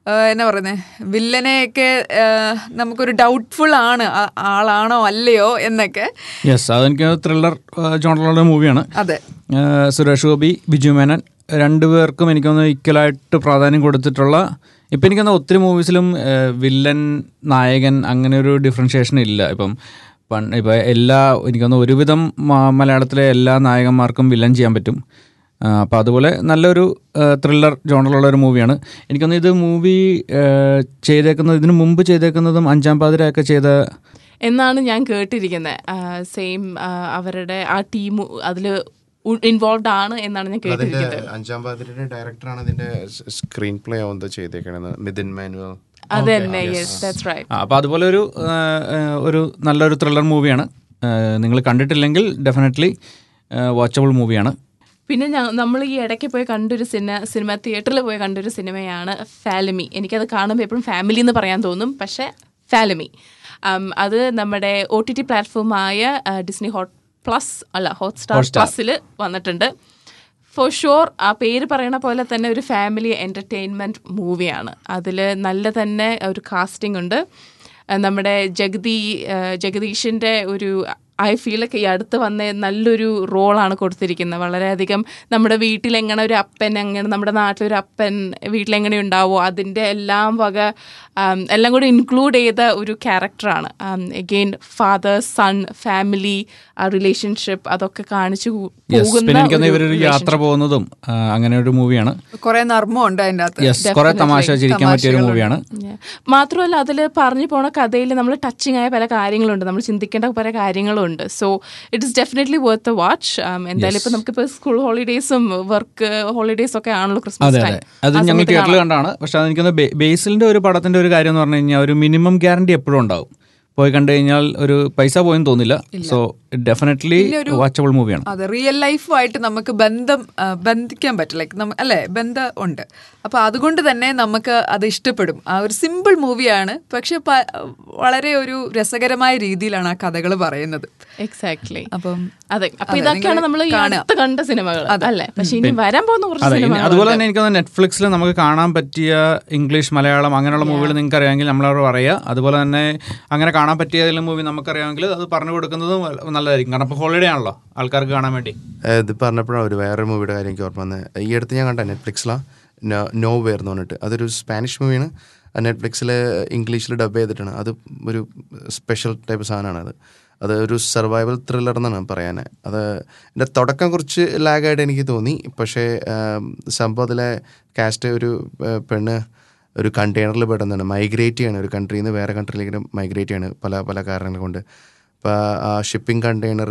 ആ, എന്നാ പറയുന്നത് വില്ലനെയൊക്കെ ആ, നമുക്കൊരു ഡൗട്ട്ഫുൾ ആണ് ആ- ആളാണോ അല്ലയോ എന്നൊക്കെ യെസ് അതെനിക്ക് ത്രില്ലർ ജോണറുള്ള മൂവിയാണ് അതെ ഏഹ് സുരേഷ് ഗോപി ബിജു മേനൻ രണ്ടുപേർക്കും എനിക്കൊന്ന് ഈക്വലായിട്ട് പ്രാധാന്യം കൊടുത്തിട്ടുള്ള ഇപ്പം എനിക്കൊന്ന് ഒത്തിരി മൂവീസിലും വില്ലൻ നായകൻ അങ്ങനെ ഒരു ഡിഫറൻഷിയേഷൻ ഇല്ല ഇപ്പം പൺ ഇപ്പം എല്ലാ എനിക്കൊന്ന് ഒരുവിധം മ- മലയാളത്തിലെ എല്ലാ നായകന്മാർക്കും വില്ലൻ ചെയ്യാൻ പറ്റും അപ്പോൾ അതുപോലെ നല്ലൊരു ത്രില്ലർ ജോണറുള്ള ഒരു മൂവിയാണ് എനിക്കൊന്ന് ഇത് മൂവി ചെയ്തേക്കുന്നത് ഇതിനു മുമ്പ് ചെയ്തേക്കുന്നതും അഞ്ചാം പാതിരയൊക്കെ ചെയ്ത എന്നാണ് ഞാൻ കേട്ടിരിക്കുന്നത് സെയിം അവരുടെ ആ ടീം അതിൽ ഇൻവോൾവ് ആണ് എന്നാണ് ഞാൻ അതിന്റെ കേട്ടിരിക്കുന്നത് അഞ്ചാം പാതിരയുടെ ഡയറക്ടറാണ് അതിന്റെ സ്ക്രീൻ പ്ലേ ആവുന്നത് ചെയ്തേക്കണത് മിഥുൻ മാനുവൽ അത് തന്നെ യെസ് ദാറ്റ്സ് റൈറ്റ് അപ്പോൾ അതുപോലെ ഒരു ആ, ആ, ഒരു നല്ലൊരു ത്രില്ലർ മൂവിയാണ് നിങ്ങൾ കണ്ടിട്ടില്ലെങ്കിൽ ഡെഫിനറ്റ്ലി വാച്ചബിൾ മൂവിയാണ് പിന്നെ നമ്മൾ ഈ ഇടയ്ക്ക് പോയി കണ്ടൊരു സിനിമ സിനിമ തിയേറ്ററിൽ പോയി കണ്ടൊരു സിനിമയാണ് ഫാലിമി എനിക്കത് കാണുമ്പോൾ എപ്പോഴും ഫാമിലി എന്ന് പറയാൻ തോന്നും പക്ഷേ ഫാലിമി ഉം, അത് നമ്മുടെ ഒ ടി ടി പ്ലാറ്റ്ഫോമായ ഡിസ്നി ഹോട്ട് പ്ലസ് അല്ല ഹോട്ട്സ്റ്റാർ Hotstar. പ്ലസ്സിൽ വന്നിട്ടുണ്ട് ഫോർ ഷുവർ ആ പേര് പറയണ പോലെ തന്നെ ഒരു ഫാമിലി എൻ്റർടൈൻമെൻറ്റ് മൂവിയാണ് അതിൽ നല്ല തന്നെ ഒരു കാസ്റ്റിംഗ് ഉണ്ട് ആ, നമ്മുടെ ജഗതി ആ, ജഗദീഷിൻ്റെ ഒരു ഐ ഫീലൊക്കെ ഈ അടുത്ത് വന്ന നല്ലൊരു റോളാണ് കൊടുത്തിരിക്കുന്നത് വളരെയധികം നമ്മുടെ വീട്ടിലെങ്ങനെ ഒരു അപ്പൻ അങ്ങനെ നമ്മുടെ നാട്ടിലൊരു അപ്പൻ വീട്ടിലെങ്ങനെ ഉണ്ടാവോ അതിൻ്റെ എല്ലാം വക ആം, എല്ലാം കൂടി ഇൻക്ലൂഡ് ചെയ്ത ഒരു ക്യാരക്ടറാണ് എഗെയിൻ ഫാദർ സൺ ഫാമിലി ആ റിലേഷൻഷിപ്പ് അതൊക്കെ കാണിച്ചു കൂ- യെസ് പിന്നെ പോകുന്ന എനിക്കൊന്ന് ഒരു ഇവരൊരു യാത്ര പോകുന്നതും ആ, അങ്ങനെ ഒരു മൂവിയാണ് കുറെ നർമ്മം ഉണ്ട് അതിൻ്റെ അകത്ത് യെസ് കുറെ തമാശ ചിരിക്കാൻ പറ്റിയ ഒരു മൂവിയാണ് Yeah. മാത്രമല്ല അതിൽ പറഞ്ഞു പോണ കഥയിൽ നമ്മൾ ടച്ചിങ് ആയ പല കാര്യങ്ങളുണ്ട് നമ്മൾ ചിന്തിക്കേണ്ട പല കാര്യങ്ങളുണ്ട് so it is definitely worth watch എന്തായാലും ഇപ്പൊ നമുക്കിപ്പോ സ്കൂൾ ഹോളിഡേയ്സും വർക്ക് ഹോളിഡേയ്സും ഒക്കെ ആണല്ലോ അതെ ക്രിസ്മസ് അതെ ടൈം അത് ഞങ്ങൾ തിയേറ്ററിൽ കണ്ടാണ് പക്ഷെ അതെനിക്കൊന്ന് ബേസിലിന്റെ ഒരു പടത്തിന്റെ ഒരു കാര്യം എന്ന് പറഞ്ഞു കഴിഞ്ഞാൽ ഒരു മിനിമം ഗ്യാരണ്ടി എപ്പോഴും ഉണ്ടാവും പോയി കണ്ടു കഴിഞ്ഞാൽ ഒരു പൈസ പോയെന്ന് തോന്നില്ല സോ ഡെഫിനറ്റ്ലി പിന്നെ ഒരു- വാച്ചബിൾ മൂവിയാണ് അതെ റിയൽ ലൈഫുമായിട്ട് നമുക്ക് ബന്ധം ആ, ബന്ധിക്കാൻ പറ്റും ലൈക്ക് അല്ലേ ബന്ധം ഉണ്ട് അപ്പോൾ അതുകൊണ്ട് തന്നെ നമുക്ക് അത് ഇഷ്ടപ്പെടും ആ ഒരു സിമ്പിൾ മൂവിയാണ് പക്ഷെ പ- വളരെ ഒരു രസകരമായ രീതിയിലാണ് ആ കഥകൾ പറയുന്നത് എക്സാക്ട്ലി അപ്പം അതെ അപ്പൊ അതെ, ഇതൊക്കെയാണ് നിങ്ങൾ നമ്മൾ ഈ കാണുക. അടുത്ത് കണ്ട സിനിമകൾ അല്ലേ പക്ഷെ ഇനി പിന്നെ- വരാൻ പോകുന്ന കുറച്ച് അതെ ഇനി സിനിമകൾ അതുപോലെ തന്നെ എനിക്ക് തോന്നുന്നു നെറ്റ്ഫ്ലിക്സിൽ നമുക്ക് കാണാൻ പറ്റിയ ഇംഗ്ലീഷ് മലയാളം അങ്ങനെയുള്ള മൂവികൾ നിങ്ങൾക്ക് അറിയാമെങ്കിൽ നമ്മളവർ പറയുക അതുപോലെ തന്നെ അങ്ങനെ കാണാൻ പറ്റിയ ഏതെങ്കിലും മൂവി നമുക്കറിയാമെങ്കിൽ അത് പറഞ്ഞു കൊടുക്കുന്നതും നല്ലതായിരിക്കും കാരണം ഇപ്പോൾ ഹോളിഡേ ആണല്ലോ ആൾക്കാർക്ക് കാണാൻ വേണ്ടി ഏഹ് ഇത് പറഞ്ഞപ്പോഴാണ് ഒരു വേറൊരു മൂവിയുടെ കാര്യം എനിക്ക് ഓർമ്മ വന്നത് ഈ അടുത്ത് ഞാൻ കണ്ട നെറ്റ്ഫ്ലിക്സിലാണ് നോ വെയർ എന്ന് പറഞ്ഞിട്ട് അതൊരു സ്പാനിഷ് മൂവിയാണ് നെറ്റ്ഫ്ലിക്സിൽ ഇംഗ്ലീഷിൽ ഡബ് ചെയ്തിട്ടാണ് അത് ഒരു സ്പെഷ്യൽ ടൈപ്പ് സാധനമാണ് അത് അത് ഒരു സർവൈവൽ ത്രില്ലർ എന്നാണ് പറയാൻ അത് എൻ്റെ തുടക്കം കുറച്ച് ലാഗായിട്ട് എനിക്ക് തോന്നി പക്ഷേ ആം, സംഭവം അതിലെ കാസ്റ്റ് ഒരു ഏഹ്, പെണ്ണ് ഒരു കണ്ടെയ്നറിൽ പെടുന്നതാണ് മൈഗ്രേറ്റ് ചെയ്യാണ് ഒരു കൺട്രിയിൽ നിന്ന് വേറെ കൺട്രിയിലേക്ക് മൈഗ്രേറ്റ് ചെയ്യാണ് പല പല കാരണങ്ങൾ കൊണ്ട് അപ്പോൾ ആ ഷിപ്പിംഗ് കണ്ടെയ്നർ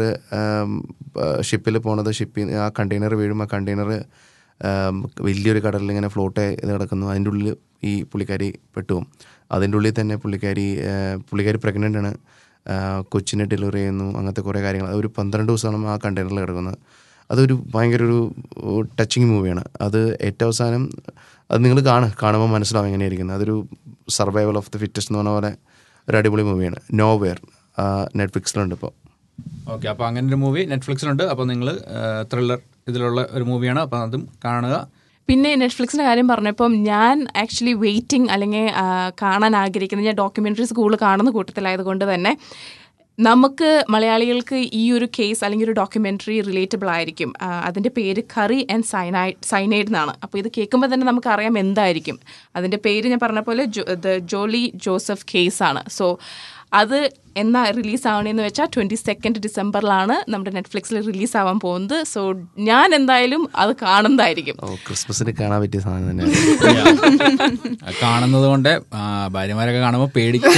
ഷിപ്പിൽ പോണത് ഷിപ്പിൽ ആ കണ്ടെയ്നർ വീഴും ആ കണ്ടെയ്നർ വലിയൊരു കടലിൽ ഇങ്ങനെ ഫ്ലോട്ട് ചെയ്ത് കിടക്കുന്നു അതിൻ്റെ ഉള്ളിൽ ഈ പുള്ളിക്കാരി പെട്ടുപോകും അതിൻ്റെ ഉള്ളിൽ തന്നെ പുള്ളിക്കാരി ആ, പുള്ളിക്കാരി പ്രഗ്നൻ്റ് ആണ് ആ, കൊച്ചിനെ ഡെലിവറി ചെയ്യുന്നു അങ്ങനത്തെ കുറേ കാര്യങ്ങൾ അതൊരു പന്ത്രണ്ട് ദിവസമാണ് ആ കണ്ടെയ്നറിൽ കിടക്കുന്നത് അതൊരു ഭയങ്കര ഒരു ടച്ചിങ് മൂവിയാണ് അത് ഏറ്റവും അവസാനം അത് നിങ്ങൾ കാണുക കാണുമ്പോൾ മനസ്സിലാവും എങ്ങനെയായിരിക്കുന്നത് അതൊരു സർവൈവൽ ഓഫ് ദി ഫിറ്റസ്റ്റ് എന്ന് പറഞ്ഞ പോലെ ഒരു അടിപൊളി മൂവിയാണ് നോ വെയർ നെറ്റ്ഫ്ലിക്സിലുണ്ട് ഇപ്പോൾ ഓക്കെ അപ്പോൾ അങ്ങനെ ഒരു മൂവി നെറ്റ്ഫ്ലിക്സിലുണ്ട് അപ്പോൾ നിങ്ങൾ ത്രില്ലർ ഇതിലുള്ള ഒരു മൂവിയാണ് അപ്പോൾ അതും കാണുക പിന്നെ നെറ്റ്ഫ്ലിക്സിൻ്റെ കാര്യം പറഞ്ഞപ്പം ഞാൻ ആക്ച്വലി വെയിറ്റിംഗ് അല്ലെങ്കിൽ ആ, കാണാൻ ആഗ്രഹിക്കുന്നത് ഞാൻ ഡോക്യുമെൻ്ററീസ് കൂടുതൽ കാണുന്ന കൂട്ടത്തിലായതുകൊണ്ട് തന്നെ നമുക്ക് മലയാളികൾക്ക് ഈ ഒരു കേസ് അല്ലെങ്കിൽ ഒരു ഡോക്യുമെൻ്ററി റിലേറ്റബിൾ ആയിരിക്കും ആ, അതിൻ്റെ പേര് കറി ആൻഡ് സൈനൈഡ് സൈനൈഡ് എന്നാണ് അപ്പോൾ ഇത് കേൾക്കുമ്പോൾ തന്നെ നമുക്കറിയാം എന്തായിരിക്കും അതിൻ്റെ പേര് ഞാൻ പറഞ്ഞ പോലെ ജോ ദ ജോളി ജോസഫ് കേസാണ് സോ അത് എന്നാ റിലീസ് ആവണേന്ന് വെച്ചാൽ ട്വൻറ്റി സെക്കൻഡ് ഡിസംബറിലാണ് നമ്മുടെ നെറ്റ്ഫ്ലിക്സിൽ റിലീസ് ആവാൻ പോകുന്നത് സോ ഞാൻ എന്തായാലും അത് കാണുന്നതായിരിക്കും ഓ ക്രിസ്മസിന് കാണാൻ പറ്റിയ സാധനം തന്നെയാണ് കാണുന്നത് കൊണ്ട് ആ, ഭാര്യമാരൊക്കെ കാണുമ്പോൾ പേടിച്ച്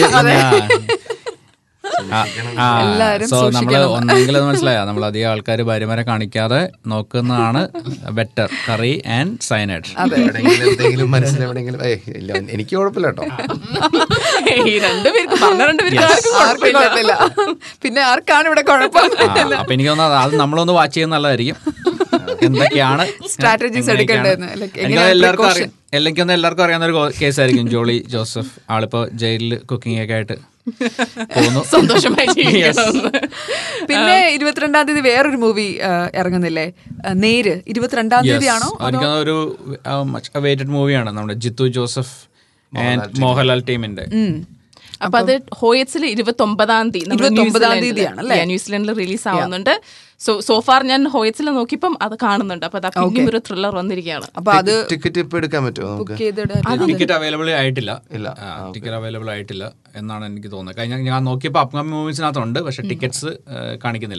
എല്ലാവരും സോ നമ്മൾ സൂക്ഷിക്കണം. ഒന്നെങ്കിലും അത് മനസ്സിലായ നമ്മൾ അധികം ആൾക്കാർ ഭാര്യമാരെ കാണിക്കാതെ നോക്കുന്നതാണ് ബെറ്റർ കറി ആൻഡ് സൈനൈഡ് എവിടെയെങ്കിലും എന്തെങ്കിലും മനസ്സിൽ എവിടെയെങ്കിലും ഏയ് ഇല്ല എനിക്ക് കുഴപ്പമില്ല കേട്ടോ ഈ രണ്ടുപേർക്ക് പറഞ്ഞ രണ്ടുപേർക്ക് ആർക്കും ആർക്കും കുഴപ്പമില്ല പിന്നെ ആർക്കാണ് ഇവിടെ കുഴപ്പം അപ്പൊ എനിക്ക് തോന്നുന്നത് അത് നമ്മളൊന്ന് വാച്ച് ചെയ്യുന്നത് നല്ലതായിരിക്കും എന്തൊക്കെയാണ് Strategies എടുക്കേണ്ടതെന്ന്. Like, എനിക്ക് എങ്ങനെയാണ് എല്ലാവർക്കും precaution? അറിയാം അല്ലെങ്കിൽ ഒന്ന് എല്ലാവർക്കും അറിയാവുന്ന ഒരു കേസായിരിക്കും ജോളി ജോസഫ് ആളിപ്പോ ജയിലിൽ കുക്കിംഗ് ഒക്കെ ആയിട്ട് പോകുന്നു സന്തോഷമായി ജീവിക്കണമെന്ന്. പിന്നെ ഇരുപത്തിരണ്ടാം തീയതി വേറൊരു മൂവി ഇറങ്ങുന്നില്ലേ ആ, നേര് ഇരുപത്തിരണ്ടാം തീയതി ആണോ അതോ എനിക്ക് ഒരു വെയിറ്റഡ് മൂവിയാണ് നമ്മുടെ ജിത്തു ജോസഫ് ആൻഡ് മോഹൻലാൽ ടീമിന്റെ അപ്പൊ അത് ഹോയറ്റ്സിൽ ഇരുപത്തി ഒമ്പതാം തീയതി നമ്മുടെ 29 ന്യൂസിലാൻഡില് തീയതിയാണ് അല്ലേ? Yeah, ന്യൂസിലാൻഡിൽ റിലീസ് ആവുന്നുണ്ട് സോ സോഫാർ ഞാൻ ഹോയറ്റ്സിൽ നോക്കിയപ്പം അത് കാണുന്നുണ്ട് അപ്പൊ അത് പിന്നെയും ഒരു ത്രില്ലർ വന്നിരിക്കുകയാണ് അപ്പൊ അത് ടിക്കറ്റ് ഇപ്പൊ എടുക്കാൻ പറ്റുമോ നമുക്ക് ബുക്ക് ചെയ്തിടാൻ ടിക്കറ്റ് അവൈലബിൾ ആയിട്ടില്ല ഇല്ല. ടിക്കറ്റ് അവൈലബിൾ ആയിട്ടില്ല എന്നാണ് എനിക്ക് തോന്നുന്നത് കഴിഞ്ഞ ഞാൻ നോക്കിയപ്പോൾ അപ്കമിംഗ് മൂവീസിനകത്തുണ്ട് പക്ഷെ ടിക്കറ്റ്സ് കാണിക്കുന്നില്ല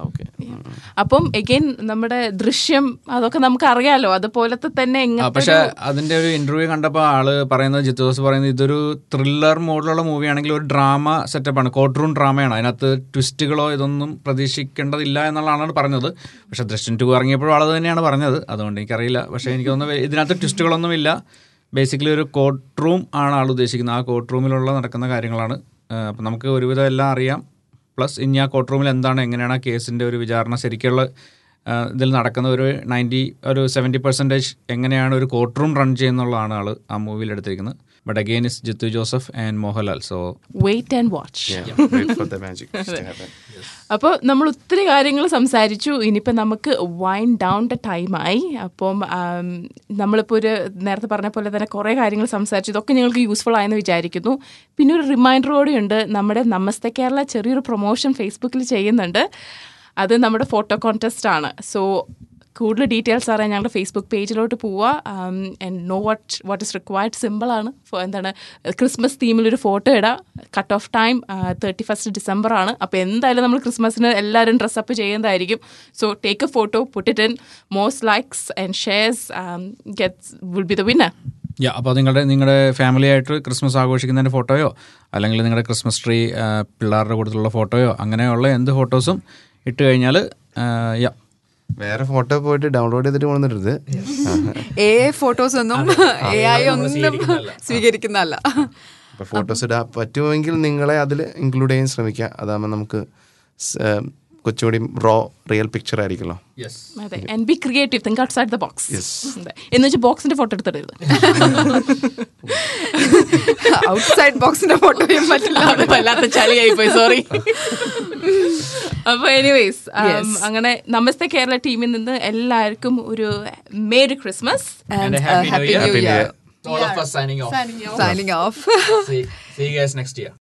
അപ്പം എഗെയിൻ നമ്മുടെ ദൃശ്യം അതൊക്കെ നമുക്ക് അറിയാലോ അതുപോലത്തെ തന്നെ ആ, എങ്ങനത്തെ പക്ഷെ ഒരു- അതിന്റെ ഒരു ഇന്റർവ്യൂ കണ്ടപ്പോൾ ആള് പറയുന്നത് ജിത്തു ജോസ് പറയുന്നത് ഇതൊരു ത്രില്ലർ മോഡിലുള്ള മൂവിയാണെങ്കിൽ ഒരു ഡ്രാമ സെറ്റപ്പാണ് കോർട്ട് റൂം ഡ്രാമയാണ് അതിനകത്ത് ട്വിസ്റ്റുകളോ ഇതൊന്നും പ്രതീക്ഷിക്കേണ്ടതില്ല എന്നുള്ളതാണ് പറഞ്ഞത് പക്ഷെ ദൃശ്യം ടു ഇറങ്ങിയപ്പോഴും ആളത് തന്നെയാണ് പറഞ്ഞത് അതുകൊണ്ട് എനിക്കറിയില്ല പക്ഷേ എനിക്ക് തോന്നുന്നു ഇതിനകത്ത് ട്വിസ്റ്റുകളൊന്നുമില്ല ബേസിക്കലി ഒരു കോർട്ട് റൂം ആണ് ആൾ ഉദ്ദേശിക്കുന്നത് ആ കോർട്ട് റൂമിലുള്ള നടക്കുന്ന കാര്യങ്ങളാണ് അപ്പം നമുക്ക് ഒരുവിധം എല്ലാം അറിയാം പ്ലസ് ഇനി ആ കോർട്ട് റൂമിൽ എന്താണ് എങ്ങനെയാണ് ആ കേസിൻ്റെ ഒരു വിചാരണ ശരിക്കുള്ള ആ, ഇതിൽ നടക്കുന്ന ഒരു നയൻറ്റി ഒരു സെവൻറ്റി പെർസെൻറ്റേജ് എങ്ങനെയാണ് ഒരു കോർട്ട് റൂം റൺ ചെയ്യുന്നുള്ളതാണ് ആൾ ആ മൂവിയിൽ എടുത്തിരിക്കുന്നത് but again is Jeethu Joseph and Mohanlal so wait and watch wait for the magic to happen. അപ്പോൾ നമ്മൾ ഒത്തിരി കാര്യങ്ങൾ സംസാരിച്ചു ഇനിയിപ്പോൾ നമുക്ക് വൈൻ ഡൗൺ ദ ടൈമായി അപ്പം ആം, നമ്മളിപ്പോൾ ഒരു നേരത്തെ പറഞ്ഞ പോലെ തന്നെ കുറേ കാര്യങ്ങൾ സംസാരിച്ചു ഇതൊക്കെ നിങ്ങൾക്ക് യൂസ്ഫുൾ ആയെന്ന് വിചാരിക്കുന്നു പിന്നെ ഒരു റിമൈൻഡർ കൂടി ഉണ്ട് നമ്മുടെ നമസ്തേ കേരള ചെറിയൊരു പ്രൊമോഷൻ ഫേസ്ബുക്കിൽ ചെയ്യുന്നുണ്ട് അത് നമ്മുടെ ഫോട്ടോ കോൺടെസ്റ്റ് ആണ് സോ കൂടുതൽ ഡീറ്റെയിൽസ് അറിയാൻ ഞങ്ങളുടെ ഫേസ്ബുക്ക് പേജിലോട്ട് പോവുക and know what what is required സിമ്പിളാണ് എന്താണ് ക്രിസ്മസ് തീമിലൊരു ഫോട്ടോ ഇടാം cut off time thirty first December ആണ് അപ്പോൾ എന്തായാലും നമ്മൾ ക്രിസ്മസിന് എല്ലാവരും ഡ്രസ്സപ്പ് ചെയ്യുന്നതായിരിക്കും so take a photo put it in most likes and shares gets will be the winner yeah അപ്പോൾ നിങ്ങളുടെ നിങ്ങളുടെ ഫാമിലി ആയിട്ട് ക്രിസ്മസ് ആഘോഷിക്കുന്നതിൻ്റെ ഫോട്ടോയോ അല്ലെങ്കിൽ നിങ്ങളുടെ ക്രിസ്മസ് ട്രീ പിള്ളേരുടെ കൂട്ടത്തിലുള്ള ഫോട്ടോയോ അങ്ങനെയുള്ള എന്ത് ഫോട്ടോസും ഇട്ട് കഴിഞ്ഞാൽ യാ വേറെ ഫോട്ടോ പോയിട്ട് ഡൗൺലോഡ് ചെയ്തിട്ട് കൊണ്ടുവന്നിട്ടത് എ ഫോട്ടോസ് ഒന്നും എ ഐ ഒന്നും സ്വീകരിക്കുന്നതല്ല അപ്പൊ ഫോട്ടോസ് ഇടാൻ പറ്റുമെങ്കിൽ നിങ്ങളെ അതിൽ ഇൻക്ലൂഡ് ചെയ്യാൻ ശ്രമിക്കുക അതാകുമ്പോൾ നമുക്ക് സ്- ഏം, കുറച്ചുകൂടി റോ റിയൽ പിക്ചർ ആയിരിക്കുമല്ലോ അതെ and be creative think outside the box Yes. എന്ന് വെച്ചാൽ ബോക്സിന്റെ ഫോട്ടോ എടുത്തിടരുത് ഔട്ട്സൈഡ് ബോക്സിന്റെ ഫോട്ടോയും പറ്റില്ല അത് വല്ലാത്ത ചളിയായി പോയി സോറി അപ്പൊ എനിവേസ് Yes. അങ്ങനെ നമസ്തേ കേരള ടീമിൽ നിന്ന് എല്ലാവർക്കും ഒരു merry Christmas And a Happy New Year. All of us signing off. Signing off. See, see you guys next year.